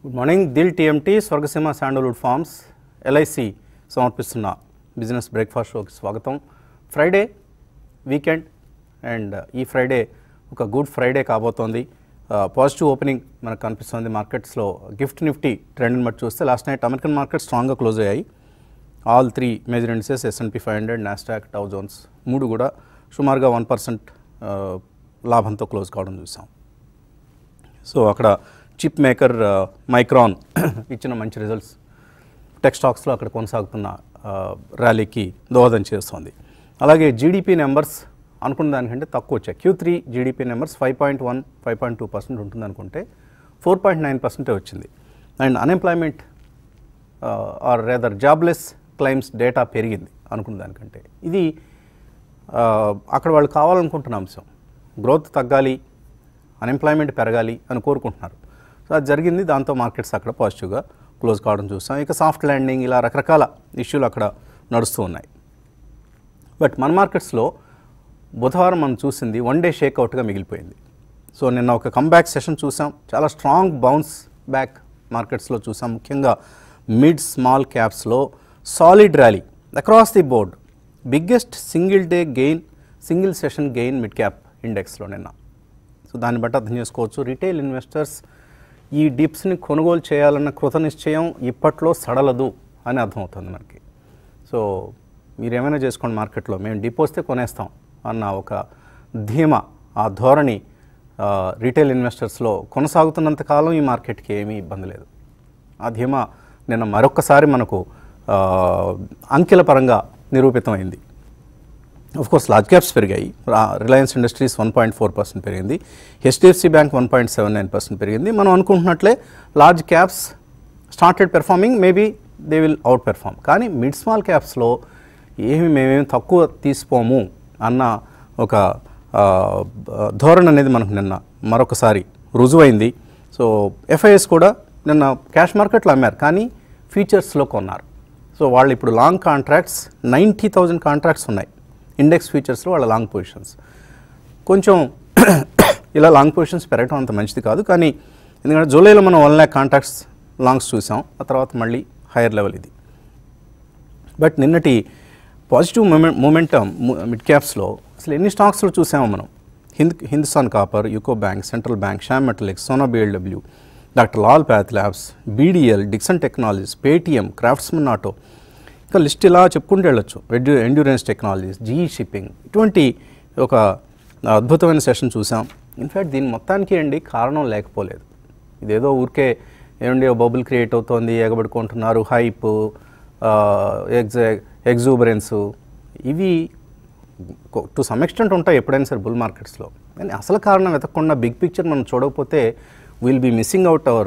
Good morning Dil TMT Swargaseema sandalwood farms LIC సమర్పిస్తున్న business breakfast షోకి స్వాగతం ఫ్రైడే వీకెండ్ అండ్ ఈ ఫ్రైడే ఒక గుడ్ ఫ్రైడే కాబోతోంది పాజిటివ్ ఓపెనింగ్ మనకు కనిపిస్తుంది మార్కెట్స్లో గిఫ్ట్ నిఫ్టీ ట్రెండ్ని బట్టి చూస్తే లాస్ట్ నైట్ అమెరికన్ మార్కెట్ స్ట్రాంగ్గా క్లోజ్ అయ్యాయి all three major indices S and P five hundred Nasdaq Dow Jones మూడు కూడా సుమారుగా వన్ పర్సెంట్ లాభంతో క్లోజ్ కావడం చూసాం సో అక్కడ చిప్ మేకర్ మైక్రాన్ ఇచ్చిన మంచి రిజల్ట్స్ టెక్ స్టాక్స్లో అక్కడ కొనసాగుతున్న ఆ, ర్యాలీకి దోహదం చేస్తోంది అలాగే జీడిపి నెంబర్స్ అనుకున్న దానికంటే తక్కువ వచ్చాయి Q three GDP numbers five point one five point two percent ఉంటుంది అనుకుంటే ఫోర్ పాయింట్ నైన్ పర్సెంటే వచ్చింది and unemployment or rather jobless claims data పెరిగింది అనుకున్న దానికంటే ఇది ఆ, అక్కడ వాళ్ళు కావాలనుకుంటున్న అంశం గ్రోత్ తగ్గాలి అన్ఎంప్లాయ్మెంట్ పెరగాలి అని కోరుకుంటున్నారు సో అది జరిగింది దాంతో మార్కెట్స్ అక్కడ పాజిటివ్గా క్లోజ్ కావడం చూస్తాం ఇక సాఫ్ట్ ల్యాండింగ్ ఇలా రకరకాల ఇష్యూలు అక్కడ నడుస్తూ ఉన్నాయి బట్ మన మార్కెట్స్లో బుధవారం మనం చూసింది వన్ డే షేక్అవుట్గా మిగిలిపోయింది సో నిన్న ఒక కంబ్యాక్ సెషన్ చూసాం చాలా స్ట్రాంగ్ బౌన్స్ బ్యాక్ మార్కెట్స్లో చూసాం ముఖ్యంగా మిడ్ స్మాల్ క్యాప్స్లో solid rally across the board biggest single day gain single session gain mid cap ఇండెక్స్లో నిన్న సో దాన్ని బట్టి అర్థం చేసుకోవచ్చు రిటైల్ ఇన్వెస్టర్స్ ఈ డిప్స్ని కొనుగోలు చేయాలన్న కృత నిశ్చయం ఇప్పట్లో సడలదు అని అర్థమవుతుంది మనకి సో మీరు ఏమైనా చేసుకోండి మార్కెట్లో మేము డిప్ వస్తే కొనేస్తాం అన్న ఒక ధీమ ఆ ధోరణి ఆ, రిటైల్ ఇన్వెస్టర్స్లో కొనసాగుతున్నంత కాలం ఈ మార్కెట్కి ఏమీ ఇబ్బంది లేదు ఆ ధీమా నిన్న మరొక్కసారి మనకు ఆ, అంకెల పరంగా నిరూపితమైంది ఆఫ్ కోర్స్ లార్జ్ క్యాప్స్ పెరిగాయి రా- Reliance Industries one point four percent పెరిగింది HDFC bank one point seven nine percent పెరిగింది మనం అనుకుంటున్నట్లే large caps started performing maybe they will outperform కానీ మిడ్ స్మాల్ క్యాప్స్లో ఏమి మేమేమి తక్కువ తీసిపోము అన్న ఒక ఆ, ధోరణి అనేది మనకు నిన్న మరొకసారి రుజువైంది సో ఎఫ్ఐఎస్ కూడా నిన్న క్యాష్ మార్కెట్లో అమ్మారు కానీ ఫీచర్స్లో కొన్నారు సో వాళ్ళు ఇప్పుడు long contracts ninety thousand contracts ఉన్నాయి ఇండెక్స్ ఫీచర్స్లో వాళ్ళ లాంగ్ పొజిషన్స్ కొంచెం ఇలా లాంగ్ పొజిషన్స్ పెరగడం అంత మంచిది కాదు కానీ ఎందుకంటే జూలైలో మనం వన్ ల్యాక్ కాంట్రాక్ట్స్ లాంగ్స్ చూసాం ఆ తర్వాత మళ్ళీ హైయర్ లెవెల్ ఇది బట్ నిన్నటి పాజిటివ్ మూమెంట్ మూమెంటం మిడ్ క్యాప్స్లో అసలు ఎన్ని స్టాక్స్లో చూసామో మనం Hind Hindustan copper UCO bank central bank Shyam metallics Sona BLW doctor Lal path labs BDL Dixon technologies Paytm Craftsman auto ఇంకా లిస్ట్ ఇలా చెప్పుకుంటూ వెళ్ళొచ్చు ఎడ్యూ ఎండ్యూరెన్స్ టెక్నాలజీస్ జీఈ షిప్పింగ్ ఇటువంటి ఒక అద్భుతమైన సెషన్ చూసాం ఇన్ఫ్యాక్ట్ దీని మొత్తానికి అండి కారణం లేకపోలేదు ఇదేదో ఊరికే ఏమండి బబుల్ క్రియేట్ అవుతోంది ఎగబడుకుంటున్నారు హైప్ ఎగ్జ ఎగ్జూబరెన్స్ ఇవి టు సమ్ ఎక్స్టెంట్ ఉంటాయి ఎప్పుడైనా సరే బుల్ మార్కెట్స్లో కానీ అసలు కారణం వెతకకుండా బిగ్ పిక్చర్ మనం చూడకపోతే will be missing out our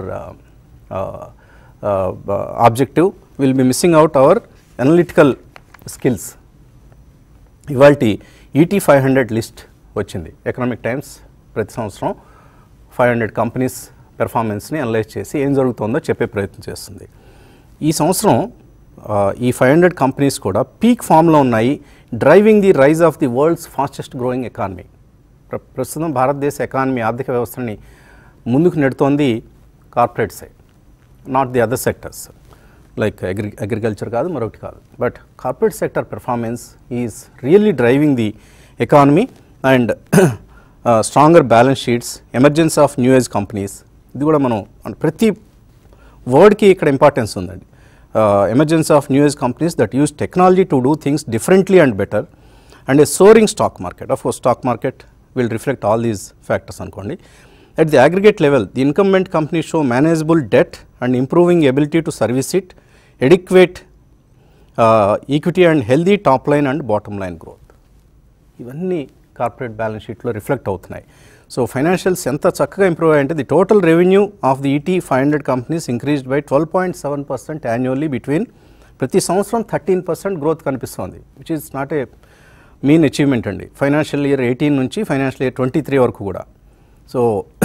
objective will be missing out our analytical skills ఇవాళ ఈటీ ఫైవ్ హండ్రెడ్ లిస్ట్ వచ్చింది ఎకనామిక్ టైమ్స్ ప్రతి సంవత్సరం ఫైవ్ హండ్రెడ్ కంపెనీస్ పెర్ఫార్మెన్స్ని అనలైజ్ చేసి ఏం జరుగుతుందో చెప్పే ప్రయత్నం చేస్తుంది ఈ సంవత్సరం ఆ, ఈ ఫైవ్ హండ్రెడ్ కంపెనీస్ కూడా పీక్ ఫామ్లో ఉన్నాయి driving the rise of the world's fastest growing economy ప్ర ప్రస్తుతం భారతదేశ ఎకానమీ ఆర్థిక వ్యవస్థని ముందుకు నెడుతోంది corporate side not the other sectors like అగ్రి అగ్రికల్చర్ కాదు మరొకటి కాదు but corporate sector performance is really driving the economy and stronger balance sheets emergence of new age companies ఇది కూడా మనం అంటే ప్రతి వర్డ్కి ఇక్కడ ఇంపార్టెన్స్ ఉందండి emergence of new age companies that use technology to do things differently and better and a soaring stock market of stock market will reflect all these factors అనుకోండి at the aggregate level the incumbent company show manageable debt and improving ability to service it adequate equity and healthy top line and bottom line growth ఇవన్నీ corporate balance షీట్లో reflect అవుతున్నాయి so financials ఎంత చక్కగా improve అయ్యాయంటే the total revenue of the ET five hundred companies increased by twelve point seven percent annually between ప్రతి సంవత్సరం thirteen percent growth కనిపిస్తోంది which is not a mean achievement అండి financial year eighteen నుంచి financial year twenty three వరకు కూడా so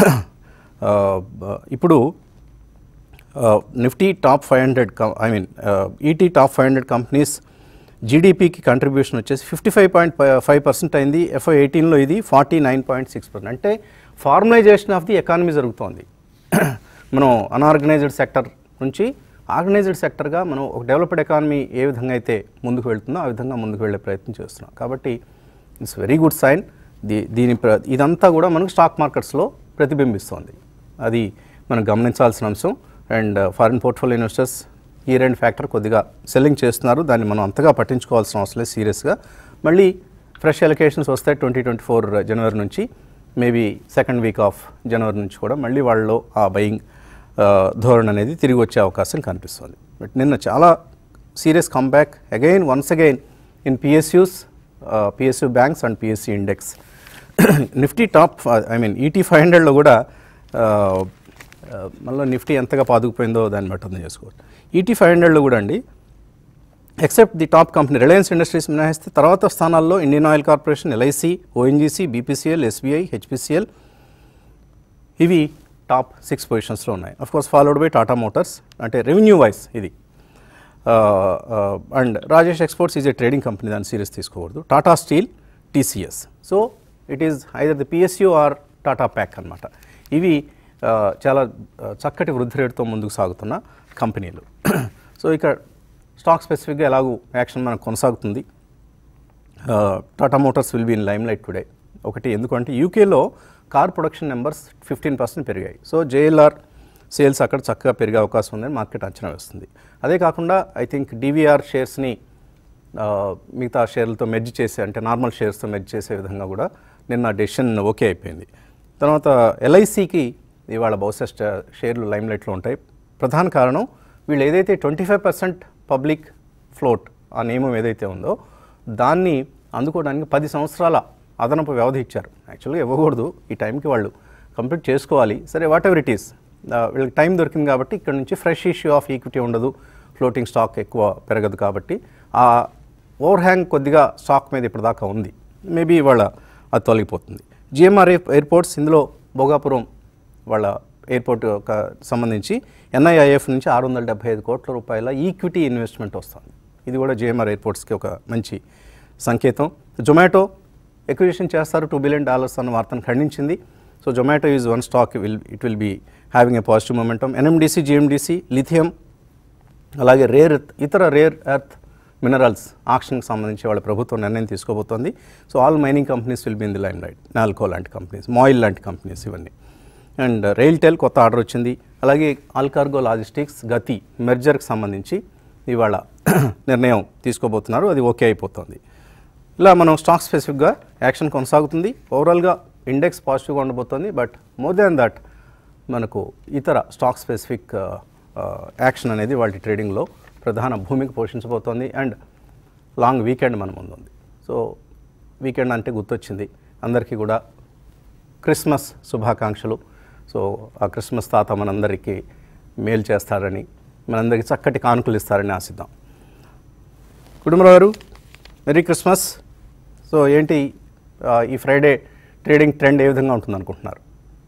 ఇప్పుడు Nifty top five hundred I mean ET top five hundred companies జీడిపికి contribution వచ్చేసి fifty five point five percent అయింది FY ఎయిటీన్లో ఇది forty nine point six percent అంటే ఫార్మలైజేషన్ ఆఫ్ ది ఎకానమీ జరుగుతోంది మనం అన్ఆర్గనైజ్డ్ సెక్టర్ నుంచి ఆర్గనైజ్డ్ సెక్టర్గా మనం ఒక డెవలప్డ్ ఎకానమీ ఏ విధంగా అయితే ముందుకు వెళ్తుందో ఆ విధంగా ముందుకు వెళ్ళే ప్రయత్నం చేస్తున్నాం కాబట్టి ఇట్స్ వెరీ గుడ్ సైన్ దీ దీని ప్ర ఇదంతా కూడా మనకు స్టాక్ మార్కెట్స్లో ప్రతిబింబిస్తోంది అది మనం గమనించాల్సిన అంశం and foreign portfolio investors year end factor కొద్దిగా సెల్లింగ్ చేస్తున్నారు దాన్ని మనం అంతగా పట్టించుకోవాల్సిన అవసరం లేదు సీరియస్గా మళ్ళీ ఫ్రెష్ ఎలకేషన్స్ వస్తాయి ట్వంటీ ట్వంటీ ఫోర్ జనవరి నుంచి maybe second week of January నుంచి కూడా మళ్ళీ వాళ్ళలో ఆ బయింగ్ ధోరణి అనేది తిరిగి వచ్చే అవకాశం కనిపిస్తుంది బట్ నిన్న చాలా serious comeback again once again in PSUs PSU banks and PSE index Nifty top I mean ET five హండ్రెడ్లో కూడా మళ్ళీ నిఫ్టీ ఎంతగా పాదుకుపోయిందో దాన్ని బట్టి అర్థం చేసుకోవచ్చు ఈటీ ఫైవ్ హండ్రెడ్లో కూడా అండి except the top company Reliance Industries మినహాయిస్తే తర్వాత స్థానాల్లో Indian Oil Corporation LIC ONGC BPCL SBI HPCL ఇవి టాప్ సిక్స్ పొజిషన్స్లో ఉన్నాయి of course followed by Tata Motors అంటే రెవెన్యూ వైస్ ఇది and Rajesh exports is a trading company దాన్ని సీరియస్ తీసుకోకూడదు Tata steel TCS so it is either the PSU or Tata pack అనమాట ఇవి ఆ, చాలా ఆ, చక్కటి వృద్ధి రేటుతో ముందుకు సాగుతున్న కంపెనీలు సో ఇక స్టాక్ స్పెసిఫిక్గా ఎలాగూ యాక్షన్ మనకు కొనసాగుతుంది Tata Motors will be in limelight today ఒకటి ఎందుకంటే యూకేలో car production numbers fifteen percent పెరిగాయి సో జేఎల్ఆర్ సేల్స్ అక్కడ చక్కగా పెరిగే అవకాశం ఉందని మార్కెట్ అంచనా వేస్తుంది అదే కాకుండా ఐ థింక్ డివిఆర్ షేర్స్ని ఆ, మిగతా షేర్లతో మెర్జ్ చేసే అంటే నార్మల్ షేర్స్తో మెర్జ్ చేసే విధంగా కూడా నిన్న డెసిషన్ ఓకే అయిపోయింది తర్వాత ఎల్ఐసికి ఇవాళ బహుశా స్ట- షేర్లు లైమ్ లైట్లో ఉంటాయి ప్రధాన కారణం వీళ్ళు ఏదైతే twenty five percent public float ఆ నియమం ఏదైతే ఉందో దాన్ని అందుకోవడానికి పది సంవత్సరాల అదనపు వ్యవధి ఇచ్చారు యాక్చువల్గా ఇవ్వకూడదు ఈ టైంకి వాళ్ళు కంప్లీట్ చేసుకోవాలి సరే వాట్ ఎవర్ ఇట్ ఈస్ వీళ్ళకి టైం దొరికింది కాబట్టి ఇక్కడ నుంచి ఫ్రెష్ ఇష్యూ ఆఫ్ ఈక్విటీ ఉండదు ఫ్లోటింగ్ స్టాక్ ఎక్కువ పెరగదు కాబట్టి ఆ ఓవర్ హ్యాంగ్ కొద్దిగా స్టాక్ మీద ఇప్పటిదాకా ఉంది మేబీ ఇవాళ అది తొలగిపోతుంది జిఎంఆర్ ఎయిర్పోర్ట్స్ ఇందులో భోగాపురం వాళ్ళ ఎయిర్పోర్ట్ ఒక సంబంధించి ఎన్ఐఐఎఫ్ నుంచి ఆరు వందల డెబ్బై ఐదు కోట్ల రూపాయల ఈక్విటీ ఇన్వెస్ట్మెంట్ వస్తుంది ఇది కూడా జిఎంఆర్ ఎయిర్పోర్ట్స్కి ఒక మంచి సంకేతం జొమాటో ఎక్విజిషన్ చేస్తారు టూ బిలియన్ డాలర్స్ అన్న వార్తను ఖండించింది so Zomato is one stock will it will be having a positive momentum NMDC GMDC lithium అలాగే రేర్ ఎర్త్ ఇతర రేర్ ఎర్త్ మినరల్స్ ఆక్షన్కి సంబంధించి వాళ్ళ ప్రభుత్వం నిర్ణయం తీసుకోబోతోంది so all mining companies will be in the line right NALCO లాంటి కంపెనీస్ మాయిల్ లాంటి కంపెనీస్ ఇవన్నీ అండ్ రైల్టెల్ కొత్త ఆర్డర్ వచ్చింది అలాగే ఆల్కార్గో లాజిస్టిక్స్ గతి మెర్జర్కి సంబంధించి ఇవాళ నిర్ణయం తీసుకోబోతున్నారు అది ఓకే అయిపోతుంది ఇలా మనం స్టాక్ స్పెసిఫిక్గా యాక్షన్ కొనసాగుతుంది ఓవరాల్గా ఇండెక్స్ పాజిటివ్గా ఉండబోతోంది బట్ మోర్ దాన్ దట్ మనకు ఇతర స్టాక్ స్పెసిఫిక్ యాక్షన్ అనేది వాటి ట్రేడింగ్లో ప్రధాన భూమికి పోషించబోతోంది అండ్ లాంగ్ వీకెండ్ మన ముందు ఉంది సో వీకెండ్ అంటే గుర్తొచ్చింది అందరికీ కూడా క్రిస్మస్ శుభాకాంక్షలు సో ఆ క్రిస్మస్ తాత మనందరికీ మేలు చేస్తారని మనందరికీ చక్కటి కానుకలు ఇస్తారని ఆశిద్దాం కుటుంబరావు గారు మెరీ క్రిస్మస్ సో ఏంటి ఆ, ఈ ఫ్రైడే ట్రేడింగ్ ట్రెండ్ ఏ విధంగా ఉంటుంది అనుకుంటున్నారు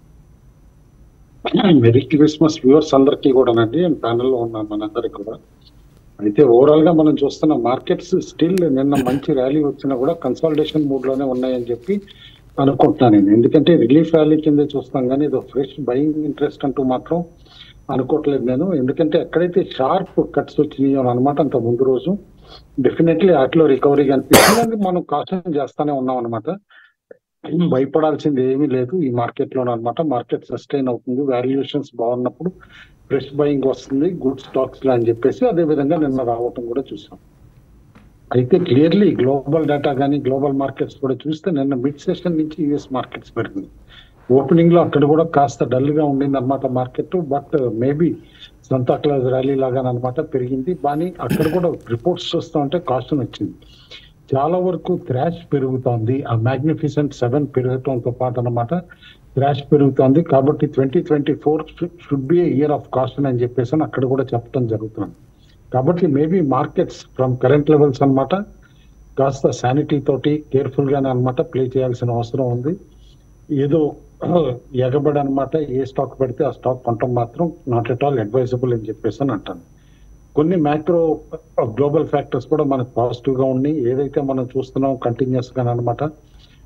మెరీ క్రిస్మస్ వ్యూవర్స్ అందరికీ కూడానండి ప్యానెల్లో ఉన్న మనందరికి కూడా అయితే ఓవరాల్ గా మనం చూస్తున్న మార్కెట్స్ స్టిల్ నిన్న మంచి ర్యాలీ వచ్చినా కూడా కన్సాలిడేషన్ మూడ్ లోనే ఉన్నాయని చెప్పి అనుకుంటున్నాను నేను ఎందుకంటే రిలీఫ్ ర్యాలీ కింద చూస్తాం కానీ ఇది ఫ్రెష్ బయింగ్ ఇంట్రెస్ట్ అంటూ మాత్రం అనుకోవట్లేదు నేను ఎందుకంటే ఎక్కడైతే షార్ప్ కట్స్ వచ్చినాయో అనమాట అంత ముందు రోజు డెఫినెట్లీ వాటిలో రికవరీ కనిపిస్తుంది మనం కాషన్ చేస్తానే ఉన్నాం అనమాట భయపడాల్సింది ఏమీ లేదు ఈ మార్కెట్ లో అనమాట మార్కెట్ సస్టైన్ అవుతుంది వాల్యుయేషన్స్ బాగున్నప్పుడు ఫ్రెష్ బయింగ్ వస్తుంది గుడ్ స్టాక్స్ అని చెప్పేసి అదే విధంగా నిన్న రావటం కూడా చూసాం అయితే క్లియర్లీ గ్లోబల్ డేటా కానీ గ్లోబల్ మార్కెట్స్ కూడా చూస్తే నిన్న మిడ్ సెషన్ నుంచి యుఎస్ మార్కెట్స్ పెరిగింది ఓపెనింగ్ లో అక్కడ కూడా కాస్త డల్ గా ఉండింది అనమాట market but maybe Santa Claus rally లాగా అనమాట పెరిగింది కానీ అక్కడ కూడా రిపోర్ట్స్ చూస్తా ఉంటే కాషన్ వచ్చింది చాలా వరకు థ్రాష్ పెరుగుతోంది ఆ మ్యాగ్నిఫిసెంట్ సెవెన్ పెరగటంతో పాటు అనమాట థ్రాష్ పెరుగుతోంది కాబట్టి twenty twenty four should be year of caution అని చెప్పేసి అని అక్కడ కూడా చెప్పడం జరుగుతుంది కాబట్టి maybe markets from current levels అన్నమాట కాస్త శానిటీ తోటి కేర్ఫుల్ గానే అనమాట ప్లే చేయాల్సిన అవసరం ఉంది ఏదో ఎగబడి అనమాట ఏ స్టాక్ పెడితే ఆ స్టాక్ కొనటం మాత్రం నాట్ ఎట్ ఆల్ అడ్వైజబుల్ అని చెప్పేసి అని అంటాను కొన్ని మ్యాక్రో గ్లోబల్ ఫ్యాక్టర్స్ కూడా మనకు పాజిటివ్ గా ఉన్నాయి ఏదైతే మనం చూస్తున్నాం కంటిన్యూస్ గా అనమాట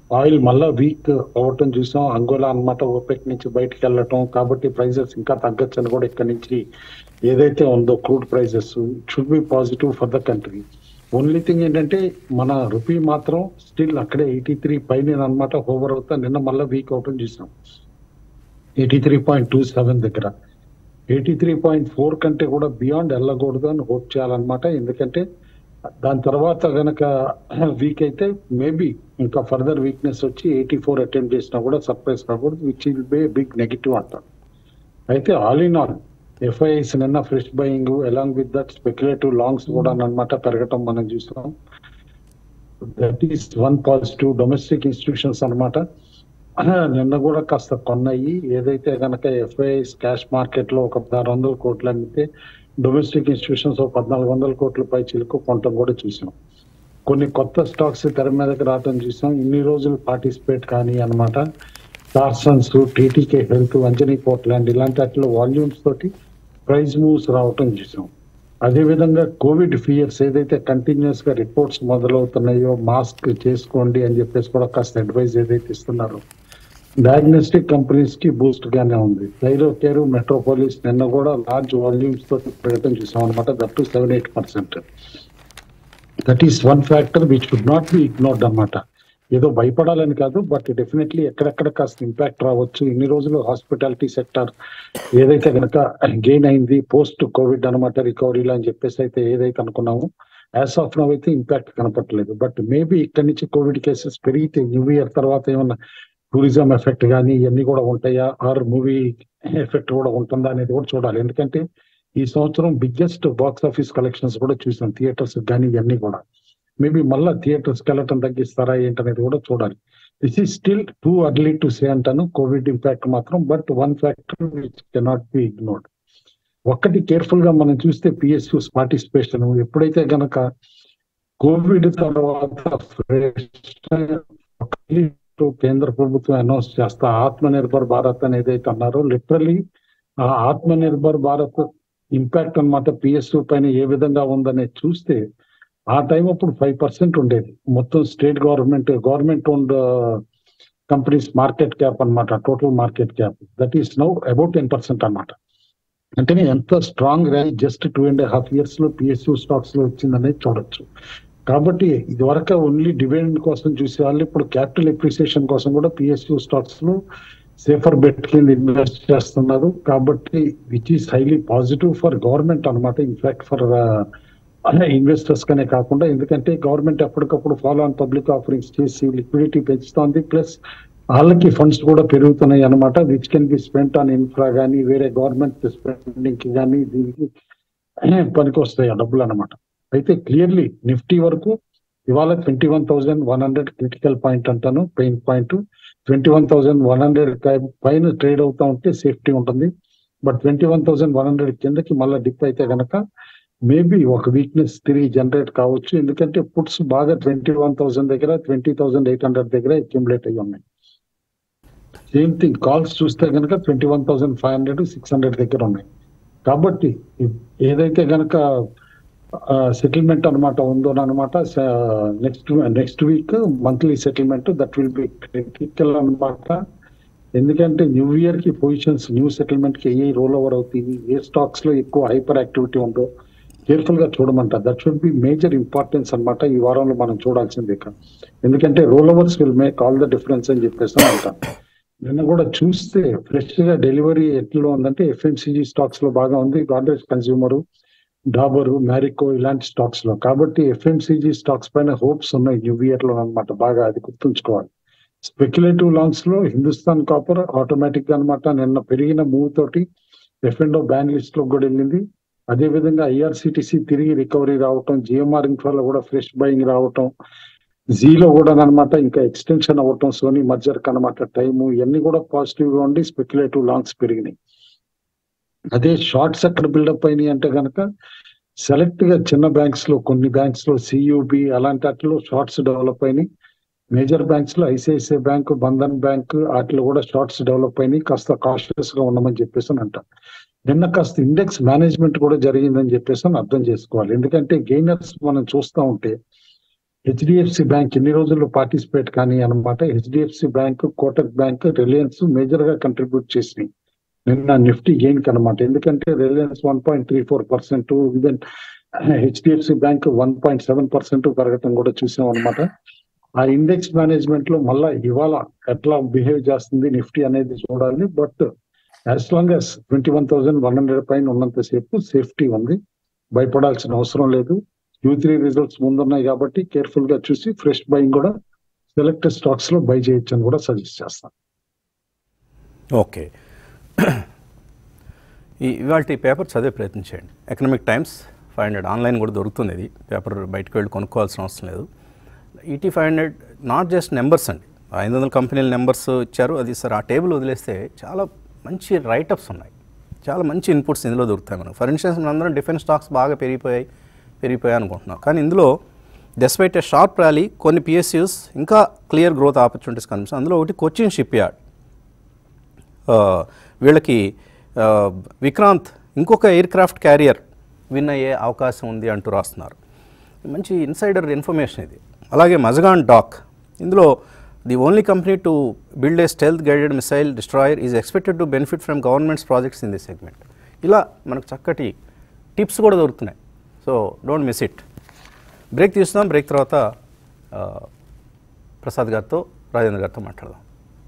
ఆయిల్ మళ్ళా వీక్ అవ్వటం చూసాం అంగోలా అన్నమాట ఓపెక్ నుంచి బయటకు వెళ్ళటం కాబట్టి ప్రైజెస్ ఇంకా తగ్గచ్చు అని కూడా ఇక్కడ నుంచి ఏదైతే ఉందో crude prices it should be positive for the country only thing ఏంటంటే మన రూపీ మాత్రం స్టిల్ అక్కడే ఎయిటీ త్రీ పైన అనమాట ఓవర్ అవుతా నిన్న మళ్ళీ వీక్ అవటం చూసాం eighty three point two seven దగ్గర ఎయిటీ త్రీ పాయింట్ ఫోర్ కంటే కూడా బియాండ్ వెళ్ళకూడదు అని హోప్ చేయాలన్నమాట ఎందుకంటే దాని తర్వాత గనక వీక్ అయితే మేబీ ఇంకా ఫర్దర్ వీక్నెస్ వచ్చి ఎయిటీ ఫోర్ అటెంప్ట్ చేసినా కూడా సర్ప్రైజ్ కాకూడదు which will be big negative అంటారు అయితే ఆల్ ఇన్ ఆల్ ఎఫ్ఐఐస్ నిన్న fresh buying along with that speculative longs కూడా అన్నమాట పెరగటం మనం చూసాం that is one positive domestic institutions అన్నమాట నిన్న కూడా కాస్త కొన్నాయి ఏదైతే కనుక ఎఫ్ఐఐస్ క్యాష్ మార్కెట్ లో ఒక ఆరు వందల కోట్లు అమ్మితే డొమెస్టిక్ ఇన్స్టిట్యూషన్స్ ఒక పద్నాలుగు వందల కోట్ల పై చిలుకు కొనటం కూడా చూసాం కొన్ని కొత్త స్టాక్స్ తెర మీదకి రావటం చూసాం ఇన్ని రోజులు పార్టిసిపేట్ కానీ అనమాట Tarsons TTK health Anjani Portland ఇలాంటి వాటిలో వాల్యూమ్స్ తోటి ప్రైస్ మూవ్స్ రావటం చూసాం అదే విధంగా కోవిడ్ ఫియర్స్ ఏదైతే కంటిన్యూస్ గా రిపోర్ట్స్ మొదలవుతున్నాయో మాస్క్ చేసుకోండి అని చెప్పేసి కూడా కాస్త అడ్వైజ్ ఏదైతే ఇస్తున్నారో డయాగ్నోస్టిక్ కంపెనీస్ కి బూస్ట్ గానే ఉంది థైరో కేర్ మెట్రోపోలిస్ నిన్న కూడా లార్జ్ వాల్యూమ్స్ తో పెరగడం చూసాం అనమాట that to seven eight percent that is one factor which would not be ignored అన్నమాట ఏదో భయపడాలని కాదు బట్ డెఫినెట్లీ ఎక్కడెక్కడ కాస్త ఇంపాక్ట్ రావచ్చు ఇన్ని రోజులు హాస్పిటాలిటీ సెక్టర్ ఏదైతే కనుక గెయిన్ అయింది పోస్ట్ కోవిడ్ అనమాట రికవరీలో అని చెప్పేసి అయితే ఏదైతే అనుకున్నామో యాజ్ ఆఫ్ నవ్ అయితే ఇంపాక్ట్ కనపట్లేదు బట్ మేబీ ఇక్కడి నుంచి కోవిడ్ కేసెస్ పెరిగితే న్యూ ఇయర్ తర్వాత ఏమన్నా టూరిజం ఎఫెక్ట్ కానీ ఇవన్నీ కూడా ఉంటాయా ఆర్ మూవీ ఎఫెక్ట్ కూడా ఉంటుందా అనేది కూడా చూడాలి ఎందుకంటే ఈ సంవత్సరం బిగ్గెస్ట్ బాక్స్ ఆఫీస్ కలెక్షన్స్ కూడా చూసాం థియేటర్స్ కానీ ఇవన్నీ కూడా మేబీ మళ్ళా థియేటర్స్ కి వెళ్ళటం తగ్గిస్తారా ఏంటనేది కూడా చూడాలి this is still too early to say అంటాను కోవిడ్ ఇంపాక్ట్ మాత్రం but one factor which cannot be ignored ఒక్కటి కేర్ఫుల్ గా మనం చూస్తే పిఎస్యూస్ పార్టిసిపేషన్ ఎప్పుడైతే గనక కోవిడ్ తర్వాత కేంద్ర ప్రభుత్వం అనౌన్స్ చేస్తా ఆత్మ నిర్భర్ భారత్ అని ఏదైతే అన్నారో లిటరలీ ఆ ఆత్మ నిర్భర్ భారత్ ఇంపాక్ట్ అనమాట పిఎస్యూ పైన ఏ విధంగా ఉందనేది చూస్తే ఆ టైం అప్పుడు ఫైవ్ పర్సెంట్ ఉండేది మొత్తం state government government owned companies market cap అన్నమాట total market cap that is now about ten percent అన్నమాట అంటే ఎంత strong rally just two and half years లో పిఎస్యూ స్టాక్స్ లో వచ్చిందనేది చూడొచ్చు కాబట్టి ఇది వరకు ఓన్లీ డివిడెండ్ కోసం చూసే వాళ్ళు ఇప్పుడు క్యాపిటల్ ఎప్రిసియేషన్ కోసం కూడా పిఎస్యూ స్టాక్స్ లో సేఫర్ బెట్ కింద ఇన్వెస్ట్ చేస్తున్నారు కాబట్టి which is highly positive for government అనమాట ఇన్ఫాక్ట్ ఫర్ ఇన్వెస్టర్స్ కనే కాకుండా ఎందుకంటే గవర్నమెంట్ ఎప్పటికప్పుడు ఫాలో ఆన్ పబ్లిక్ ఆఫరింగ్స్ చేసి లిక్విడిటీ పెంచుతోంది ప్లస్ వాళ్ళకి ఫండ్స్ కూడా పెరుగుతున్నాయి అనమాట which can be spent on infra కానీ వేరే గవర్నమెంట్ స్పెండింగ్ కి కానీ దీనికి పనికి వస్తాయి ఆ డబ్బులు అనమాట అయితే క్లియర్లీ నిఫ్టీ వరకు ఇవాళ twenty one thousand one hundred critical point అంటాను pain point twenty one thousand one hundred పైన ట్రేడ్ అవుతా ఉంటే సేఫ్టీ ఉంటుంది but twenty one thousand one hundred కిందకి మళ్ళీ డిప్ అయితే కనుక మేబీ ఒక వీక్నెస్ తిరిగి జనరేట్ కావచ్చు ఎందుకంటే పుట్స్ బాగా ట్వంటీ వన్ థౌసండ్ దగ్గర ట్వంటీ థౌసండ్ ఎయిట్ హండ్రెడ్ దగ్గర అక్యుములేట్ అయ్యి ఉన్నాయి సేమ్ థింగ్ కాల్స్ చూస్తే కనుక twenty one thousand five hundred six hundred దగ్గర ఉన్నాయి కాబట్టి ఏదైతే కనుక సెటిల్మెంట్ అనమాట ఉందో అనమాట next next week monthly settlement that will be critical అనమాట ఎందుకంటే న్యూ ఇయర్ కి పొజిషన్స్ న్యూ సెటిల్మెంట్ కి ఏ రోల్ ఓవర్ అవుతుంది ఏ స్టాక్స్ లో ఎక్కువ హైపర్ యాక్టివిటీ ఉందో కేర్ఫుల్ గా చూడమంట that should be major importance అనమాట ఈ వారంలో మనం చూడాల్సింది ఇక ఎందుకంటే roll overs will make all the difference అని చెప్పేసి అంటాను నిన్న కూడా చూస్తే ఫ్రెష్ గా డెలివరీ ఎట్లా ఉందంటే ఎఫ్ఎంసీజీ స్టాక్స్ లో బాగా ఉంది గాడ్రేజ్ కన్స్యూమర్ డాబర్ మ్యారికో ఇలాంటి స్టాక్స్ లో కాబట్టి ఎఫ్ఎంసీజీ స్టాక్స్ పైన హోప్స్ ఉన్నాయి న్యూ ఇయర్ లో అనమాట బాగా అది గుర్తుంచుకోవాలి స్పెక్యులేటివ్ లాంగ్స్ లో హిందుస్థాన్ కాపర్ ఆటోమేటిక్ గా అనమాట నిన్న పెరిగిన మూవ్ తోటి ఎఫ్ఎండో బ్యాన్ లిస్ట్ లో కూడా వెళ్ళింది అదే విధంగా ఐఆర్సిటిసి తిరిగి రికవరీ రావటం జిఎంఆర్ ఇన్ఫ్రాలో కూడా ఫ్రెష్ బయింగ్ రావటం జీలో కూడా అనమాట ఇంకా ఎక్స్టెన్షన్ అవ్వటం సోనీ మర్జర్ అనమాట టైము ఇవన్నీ కూడా పాజిటివ్ గా ఉండి స్పెక్యులేటివ్ లాంగ్స్ పెరిగినాయి అదే షార్ట్స్ ఎక్కడ బిల్డప్ అయినాయి అంటే కనుక సెలెక్ట్ గా చిన్న బ్యాంక్స్ లో కొన్ని బ్యాంక్స్ లో సియూబి అలాంటి వాటిలో షార్ట్స్ డెవలప్ అయినాయి మేజర్ బ్యాంక్స్ లో ఐసిఐసిఐ బ్యాంక్ బంధన్ బ్యాంక్ వాటిలో కూడా షార్ట్స్ డెవలప్ అయినాయి కాస్త కాషియస్ గా ఉండమని చెప్పేసి అని అంట నిన్న కాస్త ఇండెక్స్ మేనేజ్మెంట్ కూడా జరిగిందని చెప్పేసి అని అర్థం చేసుకోవాలి ఎందుకంటే గెయినర్స్ మనం చూస్తూ ఉంటే హెచ్డిఎఫ్సి బ్యాంక్ ఇన్ని రోజులు పార్టిసిపేట్ కానీ అనమాట HDFC Bank Kotak Bank Reliance major గా కంట్రిబ్యూట్ చేసినాయి నిన్న నిఫ్టీ గెయిన్ కనమాట ఎందుకంటే Reliance one point three four percent even HDFC bank one point seven percent పెరగటం కూడా చూసాం అనమాట ఆ ఇండెక్స్ మేనేజ్మెంట్ లో మళ్ళా ఇవాళ ఎట్లా బిహేవ్ చేస్తుంది నిఫ్టీ అనేది చూడాలి but as long as twenty one thousand one hundred పైన ఉన్నంతసేపు సేఫ్టీ ఉంది భయపడాల్సిన అవసరం లేదు యూ త్రీ రిజల్ట్స్ ముందున్నాయి కాబట్టి కేర్ఫుల్ గా చూసి ఫ్రెష్ బయింగ్ కూడా సెలెక్టెడ్ స్టాక్స్ లో బై చేయొచ్చు అని కూడా సజెస్ట్ చేస్తాను ఓకే ఈ ఇవాళ ఈ పేపర్ చదివే ప్రయత్నం చేయండి Economic Times five hundred online కూడా దొరుకుతుంది ఇది పేపర్ బయటకు వెళ్ళి కొనుక్కోవాల్సిన అవసరం లేదు ET five hundred not just numbers అండి ఐదు వందల కంపెనీల నెంబర్స్ ఇచ్చారు అది సార్ ఆ టేబుల్ వదిలేస్తే చాలా మంచి రైటప్స్ ఉన్నాయి చాలా మంచి ఇన్పుట్స్ ఇందులో దొరుకుతాయి మనకు ఫర్ ఇన్స్టెన్స్ మనందరం డిఫెన్స్ స్టాక్స్ బాగా పెరిగిపోయాయి పెరిగిపోయాయి అనుకుంటున్నాం కానీ ఇందులో డెస్పైట్ ఏ షార్ప్ ర్యాలీ కొన్ని పిఎస్యూస్ ఇంకా క్లియర్ గ్రోత్ ఆపర్చునిటీస్ కనిపిస్తుంది అందులో ఒకటి కొచ్చిన్ షిప్ యార్డ్ ఆ, వీళ్ళకి ఆ, విక్రాంత్ ఇంకొక ఎయిర్ క్రాఫ్ట్ క్యారియర్ విన్ అయ్యే అవకాశం ఉంది అంటూ రాస్తున్నారు మంచి ఇన్సైడర్ ఇన్ఫర్మేషన్ ఇది అలాగే మజగాన్ డాక్ ఇందులో the only company to build a stealth guided missile destroyer is expected to benefit from government's projects in the segment ఇలా మనకు చక్కటి టిప్స్ కూడా దొరుకుతున్నాయి so don't miss it break తీస్తున్నాం బ్రేక్ తర్వాత ఆ, ప్రసాద్ గారితో రాజేంద్ర గారితో మాట్లాడదాం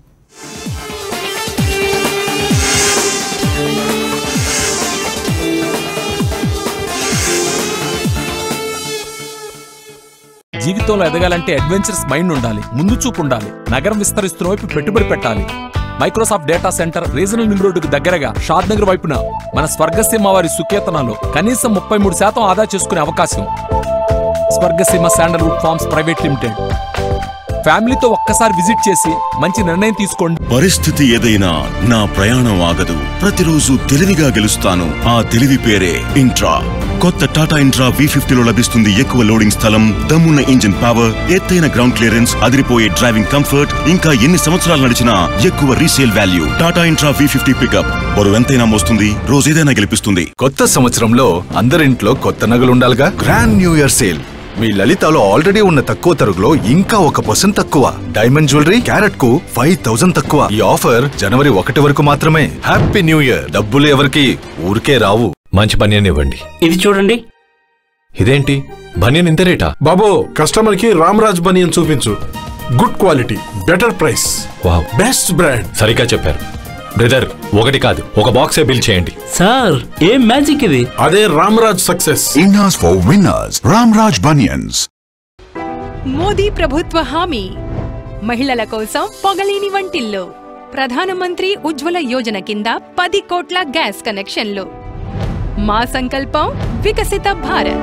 జీవితంలో ఎదగాలంటే అడ్వెంచరస్ మైండ్ ఉండాలి ముందు చూపు ఉండాలి నగరం విస్తరిస్తున్న వైపు పెట్టుబడి పెట్టాలి Microsoft data centre regional link రోడ్డుకు దగ్గరగా షాద్ నగర్ వైపున మన స్వర్గసీమ వారి సుకేతనాలో కనీసం ముప్పై మూడు శాతం ఆదా చేసుకునే అవకాశం Swargaseema sandalwood Farms Private Limited ఫ్యామిలీతో ఒక్కసారి విజిట్ చేసి మంచి నిర్ణయం తీసుకోండి పరిస్థితి ఏదైనా నా ప్రయాణం ఆగదు ప్రతిరోజు తెలివిగా గెలుస్తాను ఆ తెలివి పేరే ఇంట్రా కొత్త టాటా ఇంట్రా వి ఫిఫ్టీలో లభిస్తుంది ఎక్కువ లోడింగ్ స్థలం దమ్మున్న ఇంజిన్ పవర్ ఎత్తైన గ్రౌండ్ క్లియరెన్స్ అదిరిపోయే డ్రైవింగ్ కంఫర్ట్ ఇంకా ఎన్ని సంవత్సరాలు నడిచినా ఎక్కువ resale value Tata Intra V fifty pickup బరువు ఎంతైనా మోస్తుంది రోజేదైనా గెలిపిస్తుంది కొత్త సంవత్సరంలో అందరింట్లో కొత్త నగలుండాలిగా గ్రాండ్ న్యూ ఇయర్ సేల్ మీ లలితలో ఆల్రెడీ ఉన్న తక్కువ తరుగులో ఇంకా ఒక పర్సెంట్ తక్కువ డైమండ్ జ్యువెలరీ క్యారెట్ కు ఫైవ్ థౌసండ్ తక్కువ ఈ ఆఫర్ జనవరి ఒకటి వరకు మాత్రమే హ్యాపీ న్యూ ఇయర్ డబ్బులు ఎవరికి ఊరికే రావు మంచి బనియన్ ఇవ్వండి ఇది చూడండి ఇదేంటి బనియన్ ఇంత రేటా బాబు కస్టమర్ కి రామరాజ్ బనియన్ చూపించు good quality better price wow best brand సరిగ్గా చెప్పారు బ్రదర్ ఒకటి కాదు ఒక బాక్సే బిల్ చేయండి సార్ ఏం మ్యాజిక్ ఇది అదే Ramraj success Innas for winners. Ramraj Bunions. Modi ప్రభుత్వ హామీ మహిళల కోసం పొగలేని వంటిల్లు ప్రధానమంత్రి ఉజ్వల యోజన కింద పది కోట్ల గ్యాస్ కనెక్షన్లు మా సంకల్పం వికసిత భారత్